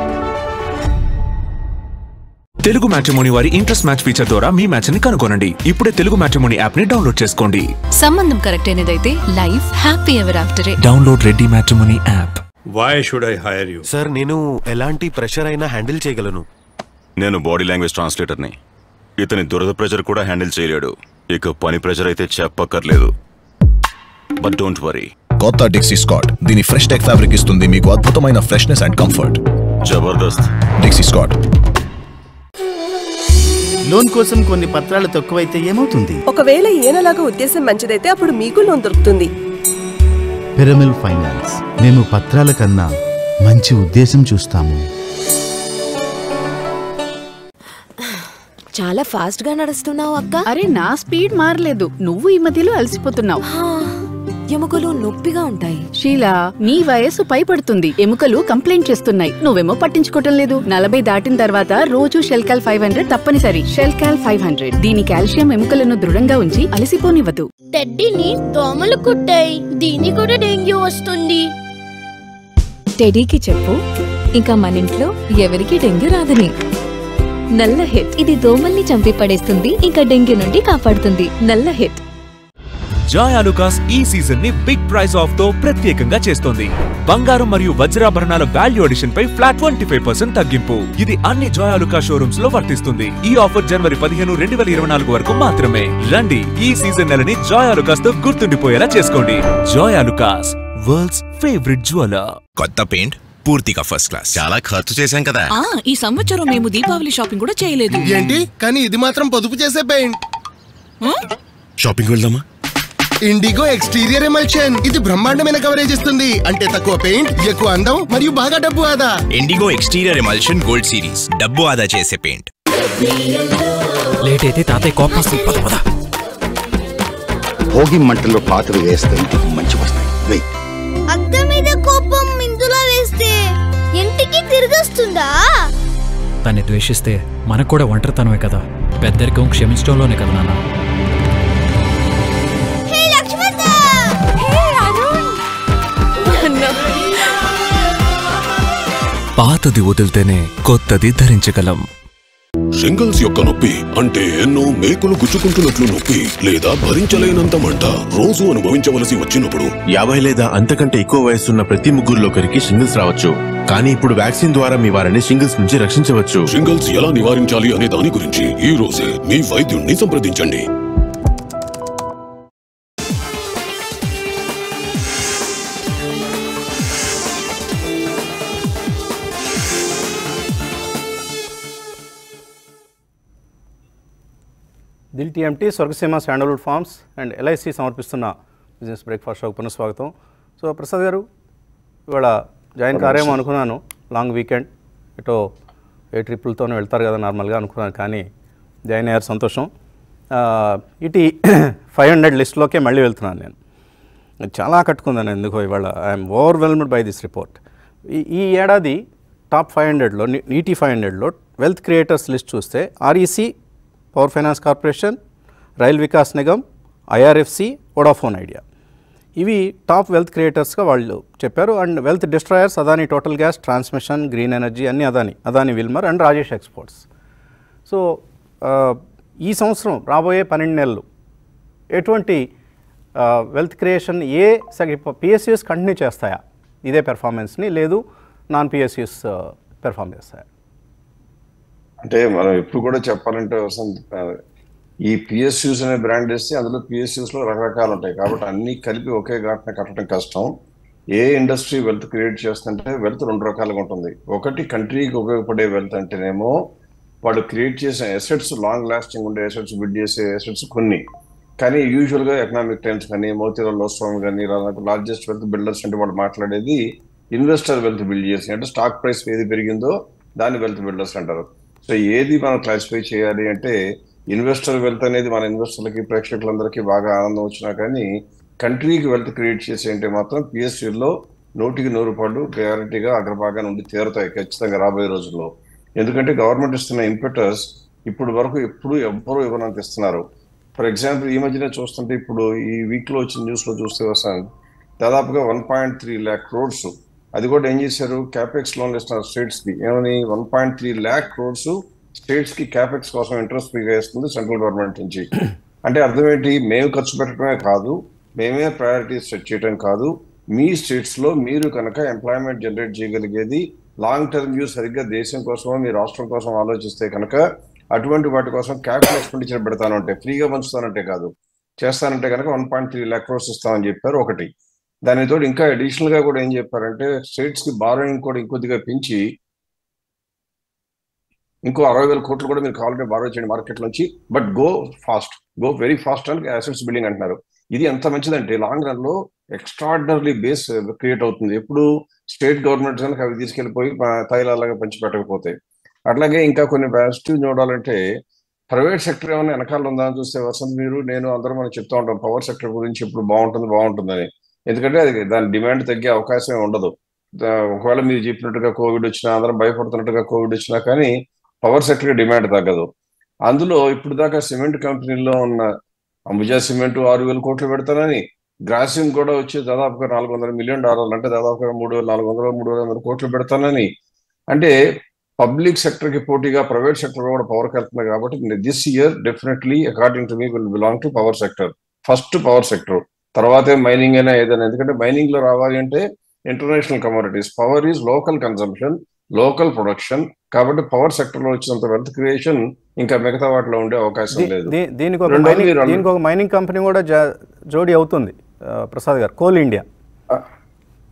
తెలుగు మ్యాట్రిమోని వారి ఇంట్రెస్ట్ మ్యాచ్ ఫీచర్ ద్వారా మీ మ్యాచ్ ని కనుగొనండి ఇప్పుడే తెలుగు మ్యాట్రిమోని యాప్ ని డౌన్లోడ్ చేసుకోండి సంబంధం కరెక్ట్ అయినదైతే life happy ever after download Reddy matrimony app why should I hire you sir నేను ఎలాంటి ప్రెషర్ అయినా హ్యాండిల్ చేయగలను నేను బాడీ లాంగ్వేజ్ ట్రాన్స్లేటర్ని ఇతని దురద ప్రెజర్ కూడా హ్యాండిల్ చేయలేడు ఇక పని ప్రెజర్ అయితే చెప్పక్కర్లేదు బట్ డోంట్ వరీ కొత్త డిక్సీ స్కాట్ దీని ఫ్రెష్ టెక్ ఫ్యాబ్రిక్ ఇస్తుంది మీకు అద్భుతమైన ఫ్రెష్నెస్ అండ్ కంఫర్ట్ జబర్దస్త్ డిక్సీ స్కాట్ లోన్ కోసం కొన్ని పత్రాలు తక్కువైతే ఏమవుతుంది ఒకవేళ ఈయనలాగా ఉద్దేశం మంచిదైతే అప్పుడు మీకు లోన్ దొరుకుతుంది పిరమిల్ ఫైనాన్స్ మేము పత్రాల కన్నా మంచి ఉద్దేశం చూస్తాము చాలా ఫాస్ట్ గా నడుస్తున్నావు అక్క అరే నా స్పీడ్ మారలేదు నువ్వు ఈ మధ్యలో అలసిపోతున్నావు ఎముకలు నొప్పిగా ఉంటాయి షీలా నీ వయస్సు పైపడుతుంది ఎముకలు కంప్లైంట్ చేస్తున్నాయి నువ్వేమో పట్టించుకోవటం లేదు నలభై దాటిన తర్వాత రోజు షెల్కాల్ ఫైవ్ హండ్రెడ్ తప్పనిసరి షెల్కాల్ ఫైవ్ హండ్రెడ్ దీని కాల్షియం ఎముకలను దృఢంగా ఉంచి అలసిపోనివ్వదు టెడ్డీని దోమలు కుట్టాయి దీని కూడా డెంగ్యూ వస్తుంది టెడీకి చెప్పు ఇంకా మన ఇంట్లో ఎవరికి డెంగ్యూ రాదని నల్ల హిట్ ఇది దోమల్ని చంపి పడేస్తుంది ఇంకా డెంగ్యూ నుండి కాపాడుతుంది నల్ల హిట్ జాయ్ అలుకాస్ ఈ సీజన్ ని బిగ్ ప్రైజ్ ఆఫ్ తో ప్రత్యేకంగా చేస్తోంది బంగారం మరియు వజ్రాభరణాల వాల్యూ అడిషన్ పై ఫ్లాట్ ట్వంటీ ఫైవ్ పర్సెంట్ తగ్గింపు ఇది అన్ని జాయ్ అలుకా షోరూమ్స్ లో వర్తిస్తుంది ఈ ఆఫర్ జనవరి పదిహేను రెండు వేల ఇరవై నాలుగు వరకు మాత్రమే రండి ఈ సీజన్ నెలని జాయ్ అలుకాస్ తో గుర్తుండిపోయేలా చేసుకోండి Joy Alukkas world's favourite jeweller కొత్త పెయింట్ పూర్తిగా ఫస్ట్ క్లాస్ చాలా ఖర్చు చేశాం కదా ఆ ఈ సంవత్సరం మేము దీపావళి షాపింగ్ కూడా చేయలేదు ఏంటి కానీ ఇది మాత్రం పొదుపు చేసే పెయింట్ షాపింగ్ వెళ్దామా ఇండిగో ఎక్స్టీరియర్ ఎమల్షన్ ఇది బ్రహ్మాండమైన కవరేజ్ ఇస్తుంది అంటే తక్కువ పెయింట్ ఎక్కువ అందం మరియు బాగా డబ్బు ఆదా Indigo exterior emulsion gold series డబ్బు ఆదా చేసే పెయింట్ లేట్ అయితే తాతయ్య కోపం వస్తుంది. పద పద భోగి మంటల్లో పాత్రలు వేస్తే ఇంటికి మంచి వస్తాయి వెయ్ అత్త మీద కోపం ఇందులో వేస్తే ఇంటికి తిరిగొస్తుందా తన్ని ద్వేషిస్తే మనకు కూడా ఒంటరితనమే కదా పెద్దరికం క్షమించడంలోనే కదా నాన్న హే లక్ష్మణ హే అరుణ్ పాతది వదిలితేనే కొత్తది ధరించగలం షింగల్స్ యొక్క నొప్పి అంటే ఎన్నో మేకులు గుచ్చుకుంటున్నట్లు నొప్పి లేదా భరించలేనంత మంట రోజు అనుభవించవలసి వచ్చినప్పుడు యాభై లేదా అంతకంటే ఎక్కువ వయసున్న ప్రతి ముగ్గురులో ఒకరికి షింగిల్స్ రావచ్చు కానీ ఇప్పుడు వ్యాక్సిన్ ద్వారా మీ వారిని షింగిల్స్ నుంచి రక్షించవచ్చు షింగల్స్ ఎలా నివారించాలి అనే దాని గురించి ఈ రోజే మీ వైద్యుణ్ణి సంప్రదించండి Dil TMT Swargaseema sandalwood Farms and LIC సమర్పిస్తున్న బిజినెస్ బ్రేక్ఫాస్ట్ షోకి పునఃస్వాగతం సో ప్రసాద్ గారు ఇవాళ జాయిన్ కారేమో అనుకున్నాను లాంగ్ వీకెండ్ ఇటో ఏ ట్రిప్పులతోనే వెళ్తారు కదా నార్మల్గా అనుకున్నాను కానీ జాయిన్ అయ్యారు సంతోషం ఆ, ఇటు ఫైవ్ హండ్రెడ్ లిస్ట్లోకే మళ్ళీ వెళ్తున్నాను నేను చాలా కట్టుకుందాను ఎందుకో ఇవాళ I'm overwhelmed by this report ఈ ఈ ఏడాది టాప్ ఫైవ్ హండ్రెడ్లో నీటీ ఫైవ్ హండ్రెడ్లో వెల్త్ క్రియేటర్స్ లిస్ట్ చూస్తే REC Power Finance Corporation Rail Vikas Nigam IRFC Vodafone Idea ఇవి టాప్ వెల్త్ క్రియేటర్స్గా వాళ్ళు చెప్పారు and wealth destroyers Adani Total Gas Transmission Green Energy అన్ని Adani Adani Wilmar and Rajesh Exports so ఆ, ఈ సంవత్సరం రాబోయే పన్నెండు నెలలు ఎటువంటి వెల్త్ క్రియేషన్ ఏ పిఎస్యూస్ కంటిన్యూ చేస్తాయా ఇదే పెర్ఫార్మెన్స్ని లేదు నాన్ పిఎస్యూస్ పెర్ఫామ్ చేస్తాయా అంటే మనం ఎప్పుడు కూడా చెప్పాలంటే వసంత్ ఆ, ఈ పిఎస్యూస్ అనే బ్రాండ్ వేస్తే అందులో పిఎస్యూస్ లో రకరకాలు ఉంటాయి కాబట్టి అన్ని కలిపి ఒకే ఘాట్న కట్టడం కష్టం ఏ ఇండస్ట్రీ వెల్త్ క్రియేట్ చేస్తుంటే వెల్త్ రెండు రకాలుగా ఉంటుంది ఒకటి కంట్రీకి ఉపయోగపడే వెల్త్ అంటేనేమో వాళ్ళు క్రియేట్ చేసిన ఎసెట్స్ లాంగ్ లాస్టింగ్ ఉండే ఎసెట్స్ బిల్డ్ చేసే ఎసెట్స్ కొన్ని కానీ యూజువల్ గా ఎకనామిక్ టైమ్స్ కానీ మోతీలాల్ లోస్వామి కానీ లార్జెస్ట్ వెల్త్ బిల్డర్స్ అంటే వాళ్ళు మాట్లాడేది ఇన్వెస్టర్ వెల్త్ బిల్డ్ చేసి అంటే స్టాక్ ప్రైస్ ఏది పెరిగిందో దాన్ని వెల్త్ బిల్డర్స్ అంటారు సో ఏది మనం క్లాసిఫై చేయాలి అంటే ఇన్వెస్టర్ వెల్త్ అనేది మన ఇన్వెస్టర్లకి ప్రేక్షకులందరికీ బాగా ఆనందం వచ్చినా కానీ కంట్రీకి వెల్త్ క్రియేట్ చేసి అంటే మాత్రం పిఎస్యూలో నూటికి నూరు రూపాయలు గ్యారంటీగా అగ్రభాగాన్ని ఉండి తీరుతాయి ఖచ్చితంగా రాబోయే రోజుల్లో ఎందుకంటే గవర్నమెంట్ ఇస్తున్న ఇంపెటర్స్ ఇప్పుడు వరకు ఎప్పుడు ఎవ్వరూ ఇవ్వనంత ఇస్తున్నారు ఫర్ ఎగ్జాంపుల్ ఈ మధ్యనే చూస్తుంటే ఇప్పుడు ఈ వీక్ లో వచ్చిన న్యూస్ లో చూస్తే వస్తాను దాదాపుగా one point three lakh crores అది కూడా ఏం చేశారు క్యాపెక్స్ లోన్లు ఇస్తున్నారు స్టేట్స్ కి ఏమని one point three lakh crores states కి క్యాపెక్స్ కోసం ఇంట్రెస్ట్ ఫ్రీగా ఇస్తుంది సెంట్రల్ గవర్నమెంట్ నుంచి అంటే అర్థం ఏంటి మేము ఖర్చు పెట్టడమే కాదు మేమే ప్రయారిటీస్ సెట్ చేయడం కాదు మీ స్టేట్స్ లో మీరు కనుక ఎంప్లాయ్మెంట్ జనరేట్ చేయగలిగేది లాంగ్ టర్మ్ వ్యూ సరిగ్గా దేశం కోసమో మీ రాష్ట్రం కోసం ఆలోచిస్తే కనుక అటువంటి వాటి కోసం క్యాపిటల్ ఎక్స్పెండిచర్ పెడతానంటే ఫ్రీగా పంచుతానంటే కాదు చేస్తానంటే కనుక one point three lakh crores ఇస్తామని చెప్పారు ఒకటి దానితో ఇంకా అడిషనల్ గా కూడా ఏం చెప్పారంటే స్టేట్స్ కి బారోయింగ్ కూడా ఇంకొద్దిగా పెంచి ఇంకో అరవై వేల కోట్లు కూడా మీరు కావాలంటే బారో చేయండి మార్కెట్ నుంచి but go fast go very fast అని అసెట్స్ బిల్డింగ్ అంటున్నారు ఇది ఎంత మంచిదంటే లాంగ్ రన్ లో ఎక్స్ట్రాడినరీ బేస్ క్రియేట్ అవుతుంది ఎప్పుడు స్టేట్ గవర్నమెంట్ కనుక అవి తీసుకెళ్లిపోయి తైలాలాగా పంచి పెట్టకపోతాయి అట్లాగే ఇంకా కొన్ని పాజిటివ్ చూడాలంటే ప్రైవేట్ సెక్టర్ ఏమైనా వెనకాల ఉందా అని చూస్తే వసంత్ మీరు నేను అందరూ మనం చెప్తా ఉంటాం పవర్ సెక్టర్ గురించి ఇప్పుడు బాగుంటుంది బాగుంటుందని ఎందుకంటే అది దాని డిమాండ్ తగ్గే అవకాశమే ఉండదు దా- ఒకవేళ మీరు చెప్పినట్టుగా కోవిడ్ వచ్చినా అందరం భయపడుతున్నట్టుగా కోవిడ్ వచ్చినా కానీ పవర్ సెక్టర్ డిమాండ్ తగ్గదు అందులో ఇప్పుడు దాకా సిమెంట్ కంపెనీల్లో ఉన్న అంబుజా సిమెంట్ ఆరు వేల కోట్లు పెడతానని గ్రాసిం కూడా వచ్చి దాదాపుగా నాలుగు వందల మిలియన్ డాలర్లు అంటే దాదాపుగా మూడు వేల నాలుగు వందల మూడు వేల వందల కోట్లు పెడతానని అంటే పబ్లిక్ సెక్టర్ కి పోటీగా ప్రైవేట్ సెక్టర్ కూడా పవర్ వెళ్తుంది కాబట్టి this year definitely according to me will belong to power sector first power sector తర్వాతే మైనింగ్ అయినా ఏదైనా ఎందుకంటే మైనింగ్ లో రావాలి అంటే international commodities power is local consumption local production కాబట్టి పవర్ సెక్టర్ లో వచ్చినంత వెల్త్ క్రియేషన్ ఇంకా మిగతా వాటిలో ఉండే అవకాశం దీ- లేదు దీ- దీనికి ఒక రెండోది మైనింగ్ మీరు అన్న- దీనికి ఒక మైనింగ్ కంపెనీ కూడా జా- జోడీ అవుతుంది ఆ, ప్రసాద్ గారు కోల్ ఇండియా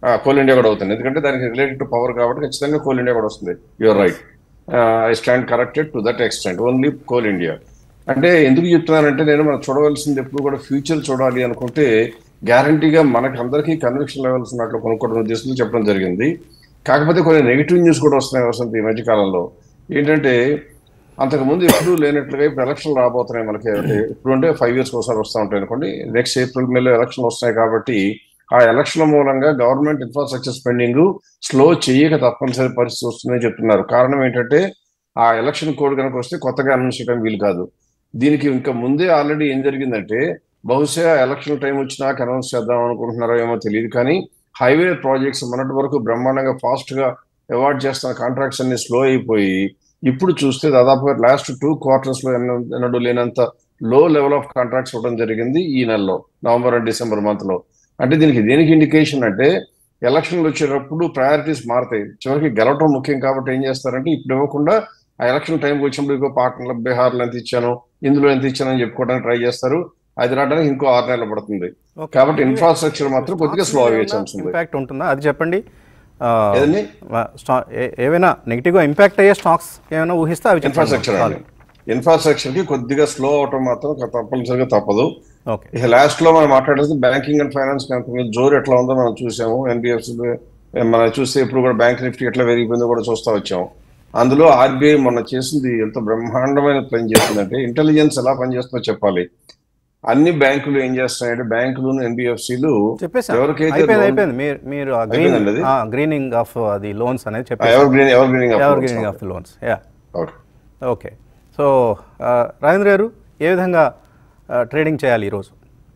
కోల్ ఇండియా కూడా అవుతుంది ఎందుకంటే దానికి రిలేటెడ్ టు పవర్ కాబట్టి ఖచ్చితంగా కోల్ ఇండియా కూడా వస్తుంది your right I stand corrected to that extent only Coal India అంటే ఎందుకు చెప్తున్నానంటే నేను మనం చూడవలసింది ఎప్పుడు కూడా ఫ్యూచర్ చూడాలి అనుకుంటే గ్యారంటీగా మనకి అందరికీ కన్విక్షన్ లెవెల్స్ ఉన్నట్లు కొనుక్కోవడం ఉద్దేశంతో చెప్పడం జరిగింది కాకపోతే కొన్ని నెగిటివ్ న్యూస్ కూడా వస్తున్నాయి వసంత ఈ మధ్య కాలంలో ఏంటంటే అంతకుముందు ఎప్పుడూ లేనట్లుగా ఇప్పుడు ఎలక్షన్ రాబోతున్నాయి మనకి అంటే ఇప్పుడు అంటే ఫైవ్ ఇయర్స్ ఒకసారి వస్తూ ఉంటాయి అనుకోండి నెక్స్ట్ ఏప్రిల్ మేలో ఎలక్షన్ వస్తున్నాయి కాబట్టి ఆ ఎలక్షన్ మూలంగా గవర్నమెంట్ ఇన్ఫ్రాస్ట్రక్చర్ స్పెండింగ్ స్లో చేయక తప్పనిసరి పరిస్థితి వస్తుందని చెప్తున్నారు కారణం ఏంటంటే ఆ ఎలక్షన్ కోడ్ కనుక వస్తే కొత్తగా అనౌన్స్ చేయడం వీలు కాదు దీనికి ఇంకా ముందే ఆల్రెడీ ఏం జరిగిందంటే బహుశా ఎలక్షన్ టైం వచ్చినాక అనౌన్స్ చేద్దాం అనుకుంటున్నారో ఏమో తెలియదు కానీ హైవే ప్రాజెక్ట్స్ మొన్నటి వరకు బ్రహ్మాండంగా ఫాస్ట్ గా అవార్డ్ చేస్తున్న కాంట్రాక్ట్స్ అన్ని స్లో అయిపోయి ఇప్పుడు చూస్తే దాదాపుగా లాస్ట్ టూ క్వార్టర్స్ లో ఎన్న- ఎన్నడూ లేనంత లో లెవెల్ ఆఫ్ కాంట్రాక్ట్స్ ఇవ్వడం జరిగింది ఈ నెలలో నవంబర్ అండ్ డిసెంబర్ మంత్ లో అంటే దీనికి దేనికి ఇండికేషన్ అంటే ఎలక్షన్లు వచ్చేటప్పుడు ప్రయారిటీస్ మారుతాయి చివరికి గెలవటం ముఖ్యం కాబట్టి ఏం చేస్తారంటే ఇప్పుడు ఇవ్వకుండా ఆ ఎలక్షన్ టైంకి వచ్చినప్పుడు ఇంకో పాటలు బీహార్లో ఎంత ఇచ్చాను ఇందులో ఎంత ఇచ్చాను అని చెప్పుకోవడానికి ట్రై చేస్తారు అది రావడానికి ఇంకో ఆరు నెలలు పడుతుంది కాబట్టి ఇన్ఫ్రాస్ట్రక్చర్ మాత్రం కొద్దిగా స్లో అయ్యే ఛాన్స్ ఉంది ఇంపాక్ట్ ఉంటుందా అది చెప్పండి ఆ, ఏదండి? వా- స్టా- ఏ- ఏవైనా నెగిటివ్గా ఇంపాక్ట్ అయ్యే స్టాక్స్ ఏమైనా ఊహిస్తే అవి చెప్పండి. ఇన్ఫ్రాస్ట్రక్చర్ చాలు. అండి ఇన్ఫ్రాస్ట్రక్చర్ కి కొద్దిగా స్లో అవటం మాత్రం క- తప్పనిసరిగా తప్పదు ఓకే ఇక లాస్ట్ లో మనం మాట్లాడేది బ్యాంకింగ్ అండ్ ఫైనాన్స్ కంపెనీ జోరు ఎట్లా ఉందో మనం చూసాము ఎన్బిఎఫ్సి మనం చూస్తే ఇప్పుడు కూడా బ్యాంక్ నిఫ్టీ ఎట్లా పెరిగిపోయిందో కూడా చూస్తా వచ్చాం అందులో ఆర్బీఐ మొన్న చేసింది ఎంత బ్రహ్మాండమైన పని చేసిందంటే ఇంటెలిజెన్స్ ఎలా పనిచేస్తుందో చెప్పాలి అన్ని బ్యాంకులు ఏం చేస్తున్నాయంటే బ్యాంకులు ఎన్బిఎఫ్సిలు చెప్పేసాను ఎవరికైతే అయిపోయింది loan- అయిపోయింది మీరు మీరు ఆ గ్రీన్ అయిపోయిందండి అది? ఆ, గ్రీనింగ్ ఆఫ్ అది లోన్స్ అనేది ever green- ever greening of ever loans. Greening of the loans yeah okay okay so ఆ, రాజేంద్ర గారు ఏ విధంగా ట్రేడింగ్ చేయాలి ఈరోజు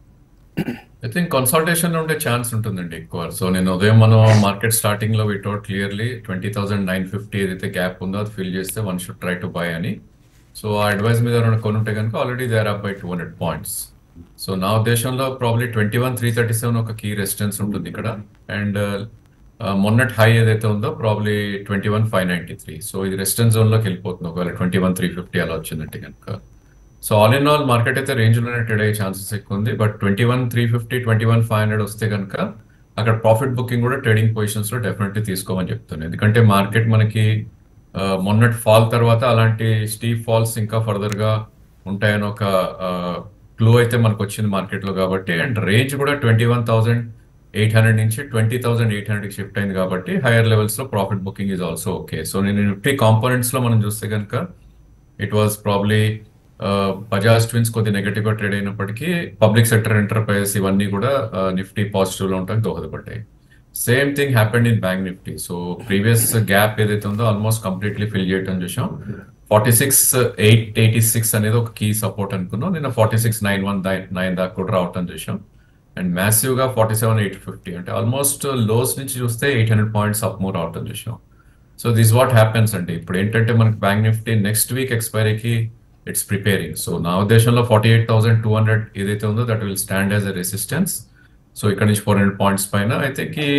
ఐ థింక్ కన్సల్టేషన్ ఉండే ఛాన్స్ ఉంటుందండి ఎక్కువ సో నేను ఉదయం మనం మార్కెట్ స్టార్టింగ్ లో without clearly twenty thousand nine fifty ఏదైతే గ్యాప్ ఉందో అది ఫిల్ చేస్తే one should try to buy అని సో ఆ అడ్వైస్ మీద ఎవరైనా కొనుంటే కనుక already they are up by two hundred points so నా ఉద్దేశంలో probably twenty one three thirty seven ఒక కీ రెసిస్టెన్స్ ఉంటుంది ఇక్కడ అండ్ మొన్నటి హై ఏదైతే ఉందో probably twenty one five ninety three so ఇది రెసిస్టెన్స్ జోన్లోకి వెళ్ళిపోతుంది ఒకవేళ ట్వంటీ వన్ త్రీ ఫిఫ్టీ అలా వచ్చిందంటే కనుక so all in all market అయితే రేంజ్ లోనే ట్రేడ్ అయ్యే ఛాన్సెస్ ఎక్కువ ఉంది but twenty one three fifty twenty one five hundred వస్తే కనుక అక్కడ ప్రాఫిట్ బుకింగ్ కూడా ట్రేడింగ్ పొజిషన్స్ లో డెఫినెట్లీ తీసుకోమని చెప్తాను ఎందుకంటే మార్కెట్ మనకి ఆ, మొన్నటి ఫాల్ తర్వాత అలాంటి స్టీప్ ఫాల్స్ ఇంకా ఫర్దర్ గా ఉంటాయని ఒక క్లూ అయితే మనకు వచ్చింది మార్కెట్ లో కాబట్టి అండ్ రేంజ్ కూడా twenty one thousand eight hundred నుంచి twenty thousand eight hundred shift అయింది కాబట్టి హైయర్ లెవెల్స్ లో profit booking is also okay so నేను నిఫ్టీ కాంపోనెంట్స్ లో మనం చూస్తే కనుక it was probably Bajaj twins కొద్ది నెగటివ్ గా ట్రేడ్ అయినప్పటికీ పబ్లిక్ సెక్టర్ ఎంటర్ప్రైజెస్ ఇవన్నీ కూడా నిఫ్టీ పాజిటివ్ లో ఉండడానికి దోహదపడ్డాయి same thing happened in bank Nifty so previous gap ఏదైతే ఉందో ఆల్మోస్ట్ కంప్లీట్లీ ఫిల్ చేయడం చూసాం forty six eight eighty six అనేది ఒక కీ సపోర్ట్ అనుకున్నాం నిన్న forty six nine one nine దాకా కూడా రావటం చూసాం అండ్ మ్యాసివ్ గా ఫార్టీ సెవెన్ ఎయిట్ ఫిఫ్టీ అంటే ఆల్మోస్ట్ లోస్ నుంచి చూస్తే eight hundred points up move రావటం చూసాం సో దిస్ వాట్ హ్యాపెన్స్ అండి ఇప్పుడు ఏంటంటే మనకి బ్యాంక్ నిఫ్టీ నెక్స్ట్ వీక్ ఎక్స్పైరీకి ఇట్స్ ప్రిపేరింగ్ సో నా ఉద్దేశంలో forty eight thousand two hundred ఏదైతే ఉందో that will stand as a resistance so ఇక్కడ నుంచి ఫోర్ హండ్రెడ్ పాయింట్స్ పైన అయితే కి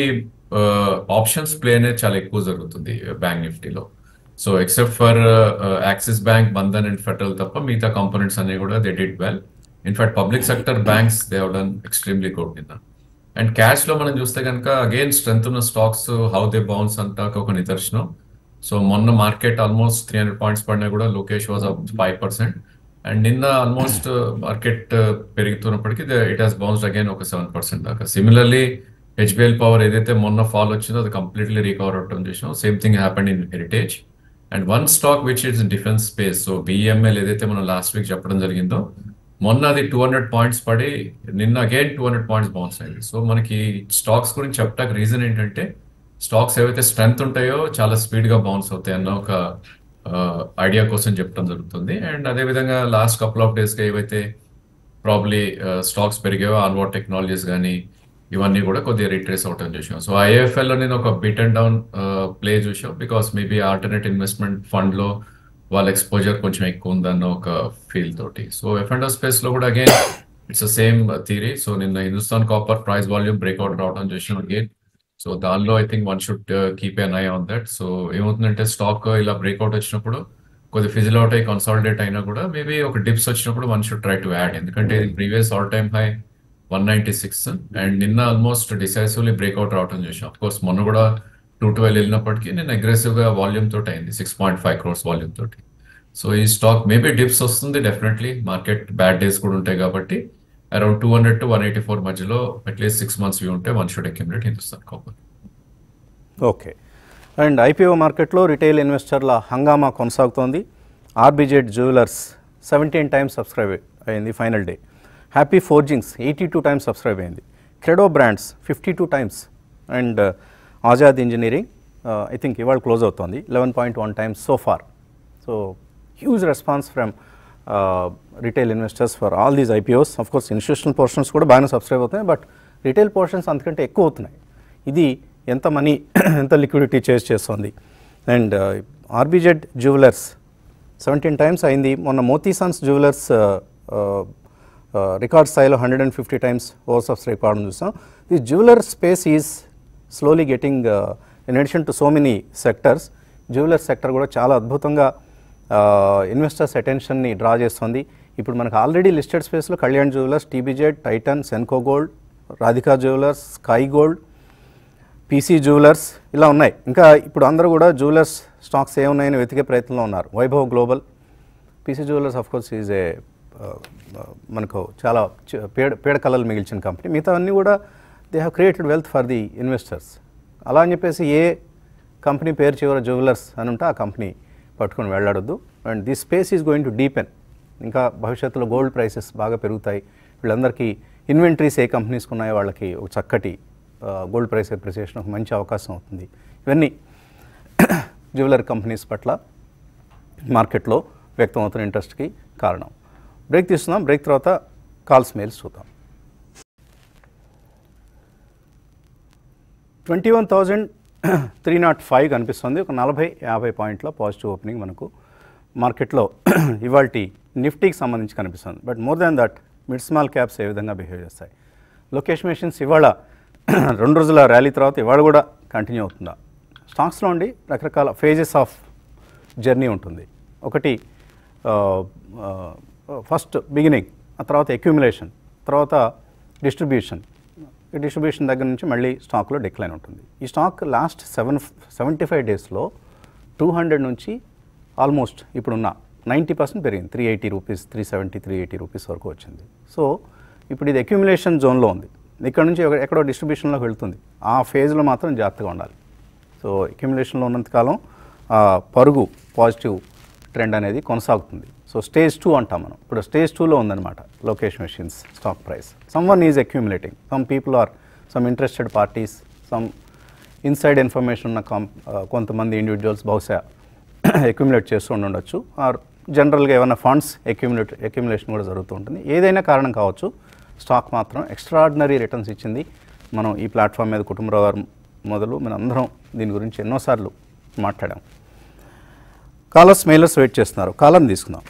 ఆప్షన్స్ ప్లే అనేది చాలా ఎక్కువ జరుగుతుంది బ్యాంక్ నిఫ్టీలో so except for Axis bank Bandhan and Federal తప్ప మిగతా కాంపోనెంట్స్ అన్ని కూడా they did well in fact public sector banks they have done extremely good నిన్న అండ్ క్యాష్ లో మనం చూస్తే కనుక అగైన్ స్ట్రెంత్ ఉన్న స్టాక్స్ హౌ దే బౌన్స్ అంతా ఒక నిదర్శనం సో మొన్న market almost three hundred points పడినా కూడా Lokesh was up five percent and నిన్న ఆల్మోస్ట్ మార్కెట్ పెరుగుతున్నప్పటికీ ఇట్ హాస్ బౌన్స్డ్ అగైన్ ఒక సెవెన్ పర్సెంట్ దాకా సిమిలర్లీ హెచ్బిఎల్ పవర్ ఏదైతే మొన్న ఫాల్ వచ్చిందో అది కంప్లీట్లీ రికవర్ అవటం చూసాం same thing happened in Heritage and one stock which it's defence space so BML ఏదైతే మనం లాస్ట్ వీక్ చెప్పడం జరిగిందో మొన్న అది టూ హండ్రెడ్ పాయింట్స్ పడి నిన్న again two hundred points bounce అయింది సో మనకి స్టాక్స్ గురించి చెప్పడానికి రీజన్ ఏంటంటే స్టాక్స్ ఏవైతే స్ట్రెంగ్త్ ఉంటాయో చాలా స్పీడ్ గా బౌన్స్ అవుతాయి అన్న ఒక ఐడియా కోసం చెప్పడం జరుగుతుంది అండ్ అదేవిధంగా లాస్ట్ కపుల్ ఆఫ్ డేస్ గా ఏవైతే ప్రాబ్లీ స్టాక్స్ పెరిగాయో ఆన్వర్డ్ టెక్నాలజీస్ కానీ ఇవన్నీ కూడా కొద్దిగా రిట్రేస్ అవటం చూసాం సో ఐఎఫ్ఎల్ లో నేను ఒక బిట్ అండ్ డౌన్ ప్లే చూసాం because maybe alternate investment fund లో వాళ్ళ ఎక్స్పోజర్ కొంచెం ఎక్కువ ఉందన్న ఒక ఫీల్ తోటి సో ఎఫ్ అండ్ స్పేస్ లో కూడా again it's same theory so నిన్న Hindustan Copper price volume breakout రావడం చూసాం అగైన్ సో దానిలో I think one should keep an eye on that so ఏమవుతుందంటే స్టాక్ ఇలా బ్రేక్అవుట్ వచ్చినప్పుడు కొద్ది ఫిజిల్ అవుట్ అయ్యి కన్సాలిడేట్ అయినా కూడా మేబీ ఒక డిప్స్ వచ్చినప్పుడు one should try to add ఎందుకంటే ఇది previous all time high one ninety six and నిన్న ఆల్మోస్ట్ డిసైసివ్లీ బ్రేక్అవుట్ రావటం చూసాం కోర్స్ మొన్న కూడా టూ ట్వెల్వ్ వెళ్ళినప్పటికీ నేను అగ్రెసివ్ గా వాల్యూమ్ తోటి అయింది six point five crores volume తోటి సో ఈ స్టాక్ మేబీ డిప్స్ వస్తుంది డెఫినెట్లీ మార్కెట్ బ్యాడ్ డేస్ కూడా ఉంటాయి కాబట్టి around two hundred to one eighty four మధ్యలో అట్లీస్ట్ సిక్స్ మంత్స్ వ్యూ ఉంటే one should accumulate Hindustan Copper okay and IPO మార్కెట్లో రిటైల్ ఇన్వెస్టర్ల హంగామా కొనసాగుతోంది RBZ Jewellers seventeen times subscribe అయింది final day Happy Forgings eighty two times subscribe అయింది Credo Brands fifty two times and Azad engineering I think ఇవాళ close అవుతోంది eleven point one times so far so huge response from retail investors for all these IPOs of course institutional portions కూడా బాగానే subscribe అవుతున్నాయి but retail portions అంతకంటే ఎక్కువ అవుతున్నాయి ఇది ఎంత మనీ ఎంత లిక్విడిటీ చేస్ చేస్తుంది and RBZ Jewellers seventeen times అయింది మొన్న మోతీ సన్స్ జ్యువెలర్స్ రికార్డ్ స్థాయిలో hundred and fifty times over subscribe కావడం చూసాం the jeweller space is slowly getting in addition to so many sectors jeweller sector కూడా చాలా అద్భుతంగా ఇన్వెస్టర్స్ అటెన్షన్ని డ్రా చేస్తుంది ఇప్పుడు మనకు ఆల్రెడీ లిస్టెడ్ స్పేస్లో Kalyan Jewellers TBZ Titan Senco Gold Radhika Jewellers Sky Gold PC Jewellers ఇలా ఉన్నాయి ఇంకా ఇప్పుడు అందరూ కూడా జ్యువెలర్స్ స్టాక్స్ ఏమున్నాయని వెతికే ప్రయత్నంలో ఉన్నారు Vaibhav Global PC Jewellers of course is a మనకు చాలా చ- పేడ పేడ కళలు మిగిల్చిన కంపెనీ మిగతా అన్నీ కూడా they have created wealth for the investors అలా అని చెప్పేసి ఏ కంపెనీ పేరు చివర జ్యువెలర్స్ అని ఉంటే ఆ కంపెనీ పట్టుకొని వెళ్ళాడొద్దు and this space is going to deepen ఇంకా భవిష్యత్తులో గోల్డ్ ప్రైసెస్ బాగా పెరుగుతాయి వీళ్ళందరికీ ఇన్వెంటరీస్ ఏ కంపెనీస్కి ఉన్నాయో వాళ్ళకి ఒక చక్కటి గోల్డ్ ప్రైస్ అప్రిసియేషన్ ఒక మంచి అవకాశం అవుతుంది ఇవన్నీ జ్యువెలరీ కంపెనీస్ పట్ల మార్కెట్లో వ్యక్తమవుతున్న ఇంట్రెస్ట్కి కారణం బ్రేక్ తీసుకుందాం బ్రేక్ తర్వాత కాల్స్ మెయిల్స్ చూద్దాం twenty one thousand three naught five కనిపిస్తుంది ఒక నలభై యాభై పాయింట్ల పాజిటివ్ ఓపెనింగ్ మనకు మార్కెట్లో ఇవాళ నిఫ్టీకి సంబంధించి కనిపిస్తుంది but more than that mid small caps ఏ విధంగా బిహేవ్ చేస్తాయి లొకేషన్ మెషిన్స్ ఇవాళ రెండు రోజుల ర్యాలీ తర్వాత ఇవాళ కూడా కంటిన్యూ అవుతుందా స్టాక్స్లో ఉండి రకరకాల ఫేజెస్ ఆఫ్ జర్నీ ఉంటుంది ఒకటి ఫస్ట్ బిగినింగ్ ఆ తర్వాత అక్యుములేషన్ తర్వాత డిస్ట్రిబ్యూషన్ ఈ డిస్ట్రిబ్యూషన్ దగ్గర నుంచి మళ్ళీ స్టాక్లో డిక్లైన్ ఉంటుంది ఈ stock last seven seventy five డేస్లో టూ హండ్రెడ్ నుంచి ఆల్మోస్ట్ ఇప్పుడున్న నైంటీ పర్సెంట్ పెరిగింది three eighty rupees three seventy three eighty rupees వరకు వచ్చింది సో ఇప్పుడు ఇది అక్యుములేషన్ జోన్లో ఉంది ఇక్కడ నుంచి ఒక- ఎక్కడో డిస్ట్రిబ్యూషన్లోకి వెళ్తుంది ఆ ఫేజ్లో మాత్రం జాగ్రత్తగా ఉండాలి సో అక్యుములేషన్లో ఉన్నంతకాలం ఆ పరుగు పాజిటివ్ ట్రెండ్ అనేది కొనసాగుతుంది సో స్టేజ్ టూ అంటాం మనం ఇప్పుడు స్టేజ్ టూలో ఉందన్నమాట Lokesh machines stock price some one is accumulating some people are some interested parties some inside information ఉన్న కాం ఆ, కొంతమంది ఇండివిజువల్స్ బహుశా అక్యుములేట్ చేస్తూ ఉండొచ్చు ఆర్ జనరల్గా ఏమైనా ఫండ్స్ అక్యుములేట్ అక్యుములేషన్ కూడా జరుగుతూ ఉంటుంది ఏదైనా కారణం కావచ్చు స్టాక్ మాత్రం ఎక్స్ట్రాడినరీ రిటర్న్స్ ఇచ్చింది మనం ఈ ప్లాట్ఫామ్ మీద కుటుంబరావు గారు మొదలు మన అందరం దీని గురించి ఎన్నోసార్లు మాట్లాడాం కాలర్స్ మెయిలర్స్ వెయిట్ చేస్తున్నారు కాలర్ని తీసుకుందాం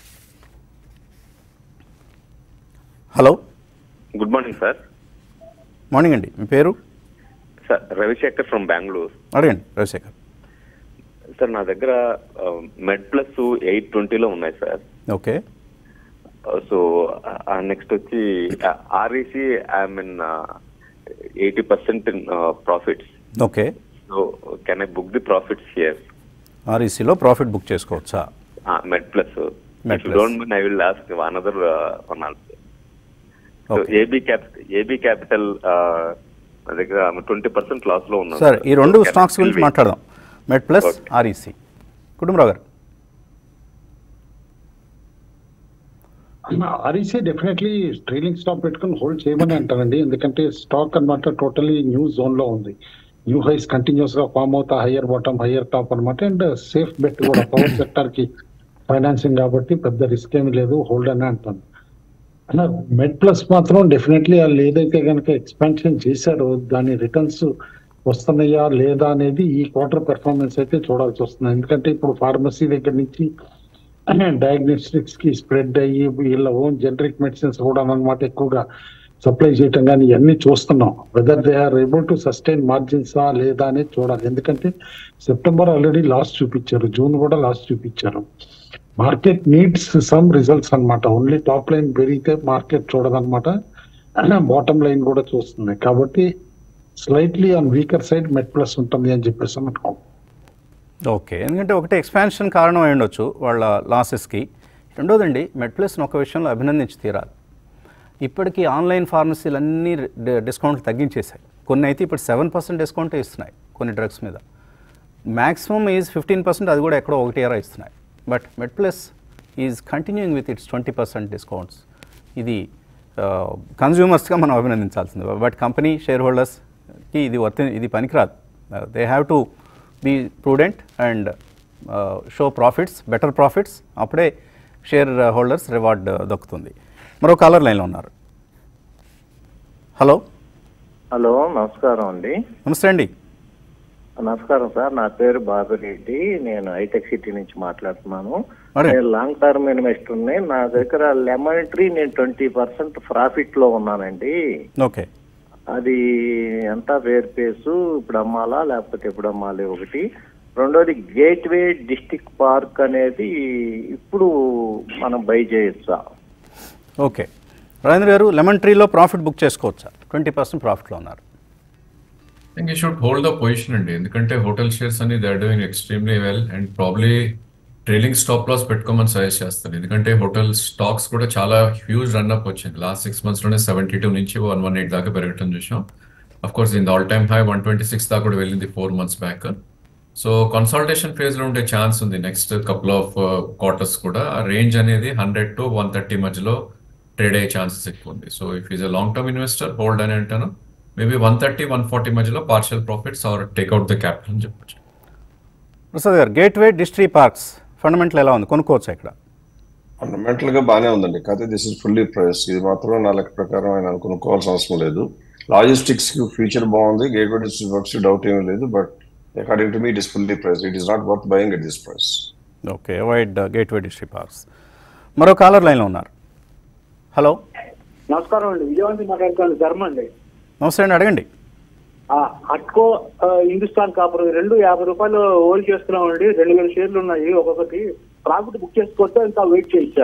hello good morning sir morning అండి మీ పేరు సార్ రవిశేఖర్ ఫ్రమ్ బెంగళూరు అడగండి రవిశేఖర్ సార్ నా దగ్గర మెడ్ ప్లస్ ఎయిట్ ట్వంటీలో ఉన్నాయి సార్ ఓకే సో నెక్స్ట్ వచ్చి REC I mean eighty percent profits okay so can I book the profits here ఆర్ఈసీలో ప్రాఫిట్ బుక్ చేసుకోవచ్చా Med Plus Med if you Plus. Don't mean I will ask another one also so Okay. AB cap AB Capital నా దగ్గర twenty percent loss లో ఉన్నాను sir ఈ రెండు So, can I stocks still గురించి wait? మాట్లాడదాం Med Plus Okay. REC Kutumbarao గారు REC definitely trailing stop పెట్టుకుని హోల్డ్ చేయమని అంటారండి ఎందుకంటే స్టాక్ అన్నమాట టోటలీ న్యూ జోన్ లో ఉంది న్యూ హైస్ కంటిన్యూస్ గా ఫామ్ అవుతా హయ్యర్ బాటమ్ హయ్యర్ టాప్ అన్నమాట అండ్ సేఫ్ బెట్ కూడా పవర్ సెక్టర్ కి ఫైనాన్సింగ్ కాబట్టి పెద్ద రిస్క్ ఏమీ లేదు హోల్డ్ అని అంటాను అన్న మెడ్ ప్లస్ మాత్రం డెఫినెట్లీ వాళ్ళు ఏదైతే కనుక ఎక్స్పాన్షన్ చేశారో దాని రిటర్న్స్ వస్తున్నాయా లేదా అనేది ఈ క్వార్టర్ పెర్ఫార్మెన్స్ అయితే చూడాల్సి వస్తుంది ఎందుకంటే ఇప్పుడు ఫార్మసీ దగ్గర నుంచి డయాగ్నోస్టిక్స్ కి స్ప్రెడ్ అయ్యి వీళ్ళ ఓన్ జనరిక్ మెడిసిన్స్ కూడా అనమాట ఎక్కువగా సప్లై చేయటం కానీ ఇవన్నీ చూస్తున్నాం whether they are able to sustain margins లేదా అనేది చూడాలి ఎందుకంటే సెప్టెంబర్ ఆల్రెడీ లాస్ట్ చూపించారు జూన్ కూడా లాస్ట్ చూపించారు మార్కెట్ నీడ్స్ సమ్ రిజల్ట్స్ అన్నమాట ఓన్లీ టాప్ లైన్ పెరిగితే మార్కెట్ చూడదన్నమాట బాటమ్ లైన్ కూడా చూస్తుంది కాబట్టి slightly on weaker side Med Plus ఉంటుంది అని చెప్పేసి అనుకో ఓకే ఎందుకంటే ఒకటి ఎక్స్పాన్షన్ కారణం అయి ఉండొచ్చు వాళ్ళ లాసెస్కి రెండోదండి మెడ్ప్లస్ని ఒక విషయంలో అభినందించి తీరాలి ఇప్పటికీ ఆన్లైన్ ఫార్మసీలు అన్నీ డిస్కౌంట్లు తగ్గించేశాయి కొన్ని అయితే ఇప్పుడు సెవెన్ పర్సెంట్ డిస్కౌంట్ ఇస్తున్నాయి కొన్ని డ్రగ్స్ మీద మ్యాక్సిమం ఈజ్ ఫిఫ్టీన్ పర్సెంట్ అది కూడా ఎక్కడో ఒకటి ఎరా ఇస్తున్నాయి but MedPlus is continuing with its twenty percent discounts ఇది కన్జ్యూమర్స్గా మనం అభినందించాల్సింది బట్ కంపెనీ షేర్ హోల్డర్స్కి ఇది వర్తి ఇది పనికిరాదు they have to be prudent and show profits better profits అప్పుడే షేర్ హోల్డర్స్ రివార్డ్ దక్కుతుంది మరో కాలర్ లైన్లో ఉన్నారు హలో హలో నమస్కారం అండి నమస్తే అండి నమస్కారం సార్ నా పేరు బాబిరెడ్డి నేను హైటెక్ సిటీ నుంచి మాట్లాడుతున్నాను అరే. నేను లాంగ్ టర్మ్ ఇన్వెస్టర్ నా దగ్గర లెమన్ ట్రీ నేను ట్వంటీ పర్సెంట్ ప్రాఫిట్ లో ఉన్నానండి ఓకే అది ఎంత ఫేర్ పేసు ఇప్పుడు అమ్మాలా లేకపోతే ఎప్పుడు అమ్మాలి ఒకటి రెండోది గేట్వే డిస్టిక్ పార్క్ అనేది ఇప్పుడు మనం బై చేయొచ్చా ఓకే రాజేంద్ర గారు లెమన్ ట్రీలో ప్రాఫిట్ బుక్ చేసుకోవచ్చా ట్వంటీ పర్సెంట్ ప్రాఫిట్లో ఉన్నారు think you should hold the position అండి ఎందుకంటే హోటల్ షేర్స్ అని they are doing extremely well and probably trailing stop loss పెట్టుకోమని సజెస్ట్ చేస్తాను ఎందుకంటే హోటల్ స్టాక్స్ కూడా చాలా హ్యూజ్ రన్ అప్ వచ్చింది లాస్ట్ సిక్స్ మంత్స్ లోనే సెవెంటీ టూ నుంచి వన్ వన్ ఎయిట్ దాకా పెరగటం చూసాం of course in all time high one twenty six దాకా కూడా వెళ్ళింది four months back so consultation phase లో ఉండే ఛాన్స్ ఉంది నెక్స్ట్ కపుల్ ఆఫ్ క్వార్టర్స్ కూడా ఆ రేంజ్ అనేది హండ్రెడ్ టు వన్ థర్టీ మధ్యలో ట్రేడ్ అయ్యే ఛాన్సెస్ ఎక్కువ ఉంది so if is a long term investor hold అని అంటాను maybe one thirty one forty మధ్యలో partial profits or take out the capital అని చెప్పొచ్చు ప్రసాద్ గారు గేట్వే డిస్ట్రీ పార్క్స్ ఫండమెంటల్ ఎలా ఉంది కొనుక్కోవచ్చా ఇక్కడ ఫండమెంటల్ గా బాగానే ఉందండి కాకపోతే దిస్ ఇస్ ఫుల్లీ ప్రైస్ ఇది మాత్రం నా లెక్క ప్రకారం ఆయన కొనుక్కోవాల్సిన అవసరం లేదు లాజిస్టిక్స్ కి ఫ్యూచర్ బాగుంది గేట్వే డిస్ట్రిక్ట్ వర్క్స్ డౌట్ ఏమీ లేదు but according to me it is fully price it is not worth buying at this price okay avoid Gateway Distriparks మరో కాలర్ లైన్లో ఉన్నారు హలో నమస్కారం అండి విజయవాడ నుంచి మాట్లాడుతున్నాను ధర్మ అండి నమస్తే అండి అడగండి ఆ, అట్కో ఆ, హిందుస్థాన్ కాపర్ ఈ రెండు యాభై రూపాయలు హోల్డ్ చేస్తున్నామండి రెండు వేల షేర్లు ఉన్నాయి ఒక్కొక్కటి ప్రాఫిట్ బుక్ చేసుకోవచ్చా ఇంకా వెయిట్ చేయొచ్చా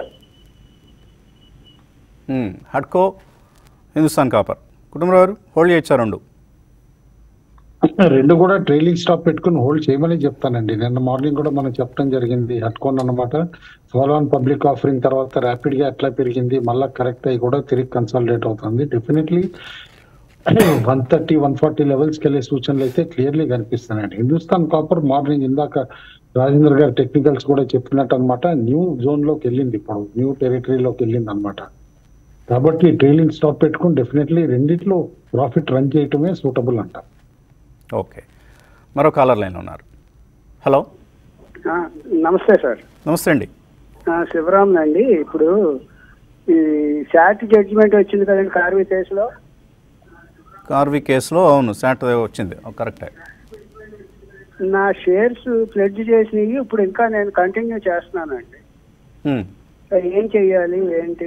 మ్మ్. హడ్కో హిందుస్థాన్ కాపర్ కుటుంబరావు గారు హోల్డ్ చేయొచ్చా రెండు రెండు కూడా ట్రైలింగ్ స్టాప్ పెట్టుకుని హోల్డ్ చేయమని చెప్తానండి నిన్న మార్నింగ్ కూడా మనం చెప్పడం జరిగింది హట్కోన్ అన్నమాట ఫాలో ఆన్ పబ్లిక్ ఆఫరింగ్ తర్వాత ర్యాపిడ్ గా ఎట్లా పెరిగింది మళ్ళీ కరెక్ట్ అయ్యి కూడా తిరిగి కన్సాలిడేట్ అవుతుంది definitely one thirty one forty లెవెల్స్కి వెళ్ళే సూచనలు అయితే క్లియర్లీ కనిపిస్తున్నాయండి హిందుస్థాన్ కాపర్ మార్నింగ్ ఇందాక రాజేంద్ర గారు టెక్నికల్స్ కూడా చెప్పినట్టు అనమాట న్యూ జోన్ లోకి వెళ్ళింది ఇప్పుడు న్యూ టెరిటరీలోకి వెళ్ళింది అనమాట కాబట్టి ట్రైలింగ్ స్టాప్ పెట్టుకుని డెఫినెట్లీ రెండిట్లో ప్రాఫిట్ రన్ చేయటమే సూటబుల్ అంట ఓకే మరో కాలర్ లైన్లో ఉన్నారు హలో ఆ, నమస్తే సార్ నమస్తే అండి ఆ, శివరామ్ అండి ఇప్పుడు ఈ శాట్ జడ్జిమెంట్ వచ్చింది కదండి కార్వీ కేసులో కార్వి కేసులో అవును సాటర్డే వచ్చింది కరెక్టే నా షేర్స్ ప్లెడ్జ్ చేసినవి ఇప్పుడు ఇంకా నేను కంటిన్యూ చేస్తున్నానండి మ్మ్. ఏం చెయ్యాలి ఏంటి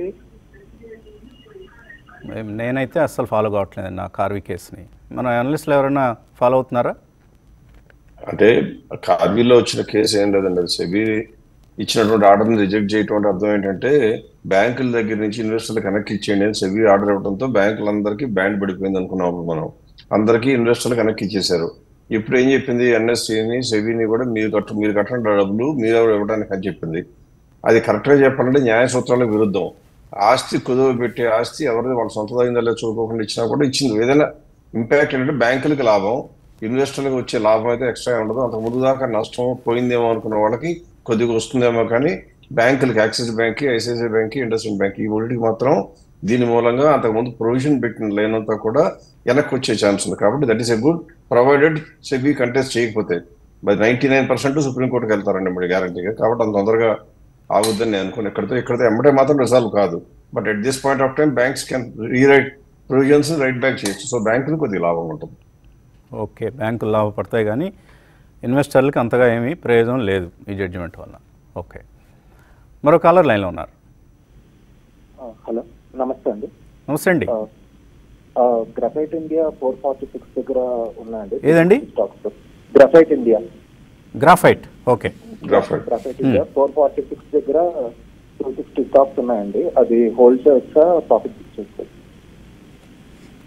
ఏం- నేనైతే అస్సలు ఫాలో కావట్లేదు నా కార్వి కేసుని మన అనలిస్టులు ఎవరైనా ఫాలో అవుతున్నారా అంటే కార్గిల్లో వచ్చిన కేసు ఏం లేదండి అది సెబీ ఇచ్చినటువంటి ఆర్డర్ని రిజెక్ట్ చేయటం అంటే అర్థం ఏంటంటే బ్యాంకుల దగ్గర నుంచి ఇన్వెస్టర్లు కనెక్ట్ ఇచ్చేయండి అని సెబీ ఆర్డర్ ఇవ్వడంతో బ్యాంకులందరికీ బ్యాండ్ పడిపోయింది అనుకున్నాం అప్పుడు మనం అందరికీ ఇన్వెస్టర్లు కనెక్ట్ ఇచ్చేశారు ఇప్పుడు ఏం చెప్పింది ఎన్ఎస్సీని సెబీని కూడా మీరు కట్ట మీరు కట్టిన డబ్బులు మీరు ఇవ్వడానికి అని చెప్పింది అది కరెక్ట్గా చెప్పాలంటే న్యాయ సూత్రాలకు విరుద్ధం ఆస్తి కుదువ పెట్టే ఆస్తి ఎవరిది వాళ్ళ సొంత అయిందో లేదో చూసుకోకుండా ఇచ్చినా కూడా ఇచ్చింది ఏదైనా ఇంపాక్ట్ ఏంటంటే బ్యాంకులకి లాభం ఇన్వెస్టర్లకు వచ్చే లాభం అయితే ఎక్స్ట్రా ఉండదు అంత ముందు దాకా నష్టం పోయిందేమో అనుకున్న వాళ్ళకి కొద్దిగా వస్తుందేమో కానీ బ్యాంకులకి Axis bank ICICI bank industrial bank ఈ మూడింటికి మాత్రం దీని మూలంగా అంతకుముందు ప్రొవిజన్ పెట్టిన లేనంతా కూడా వెనక్కి వచ్చే ఛాన్స్ ఉంది కాబట్టి that is a good provided SEBI contest చేయకపోతే బై నైన్టీ నైన్ పర్సెంట్ సుప్రీంకోర్టుకి వెళ్తారండి మరి గ్యారంటీగా కాబట్టి అంత తొందరగా ఆగుద్దని నేను అనుకుని ఎక్కడితో ఎక్కడితో ఎమ్మటే మాత్రం రిజాల్వ్ కాదు but at this point of time banks can rewrite provisions right back చేయొచ్చు సో బ్యాంకులు కొద్దిగా లాభం ఉంటుంది ఓకే బ్యాంకులు లాభపడతాయి కానీ ఇన్వెస్టర్లకి అంతగా ఏమీ ప్రయోజనం లేదు ఈ జడ్జిమెంట్ వల్ల ఓకే మరో కాలర్ లైన్లో ఉన్నారు హలో నమస్తే అండి నమస్తే అండి Graphite India four forty six దగ్గర ఉన్నాయండి ఏదండి? Stocks Graphite India graphite okay Graphite India four forty six దగ్గర టూ సిక్స్టీ స్టాక్స్ ఉన్నాయండి అది హోల్డ్ చేయొచ్చా ప్రాఫిట్ బుక్ చేసుకోవచ్చు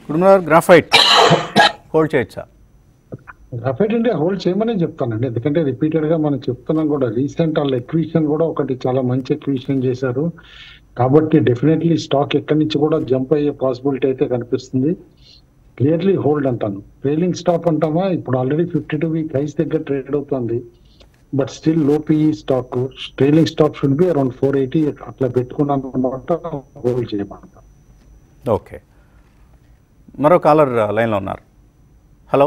కుటుంబరావు గ్రాఫైట్ హోల్డ్ చేయొచ్చా గ్రాఫైట్ ఇండియా హోల్డ్ చేయమని చెప్తానండి ఎందుకంటే రిపీటెడ్ గా మనం చెప్తున్నాం కూడా రీసెంట్ వాళ్ళ ఎక్విషన్ కూడా ఒకటి చాలా మంచి ఎక్విషన్ చేశారు కాబట్టి డెఫినెట్లీ స్టాక్ ఎక్కడి నుంచి కూడా జంప్ అయ్యే పాసిబిలిటీ అయితే కనిపిస్తుంది క్లియర్లీ హోల్డ్ అంటాను ట్రైలింగ్ స్టాప్ అంటామా ఇప్పుడు already fifty two week highs దగ్గర ట్రేడ్ అవుతుంది but still low PE stock trailing stop should be around four eighty అట్లా పెట్టుకున్నాను అనమాట హోల్డ్ చేయమంట ఓకే మరో కాలర్ లైన్లో ఉన్నారు హలో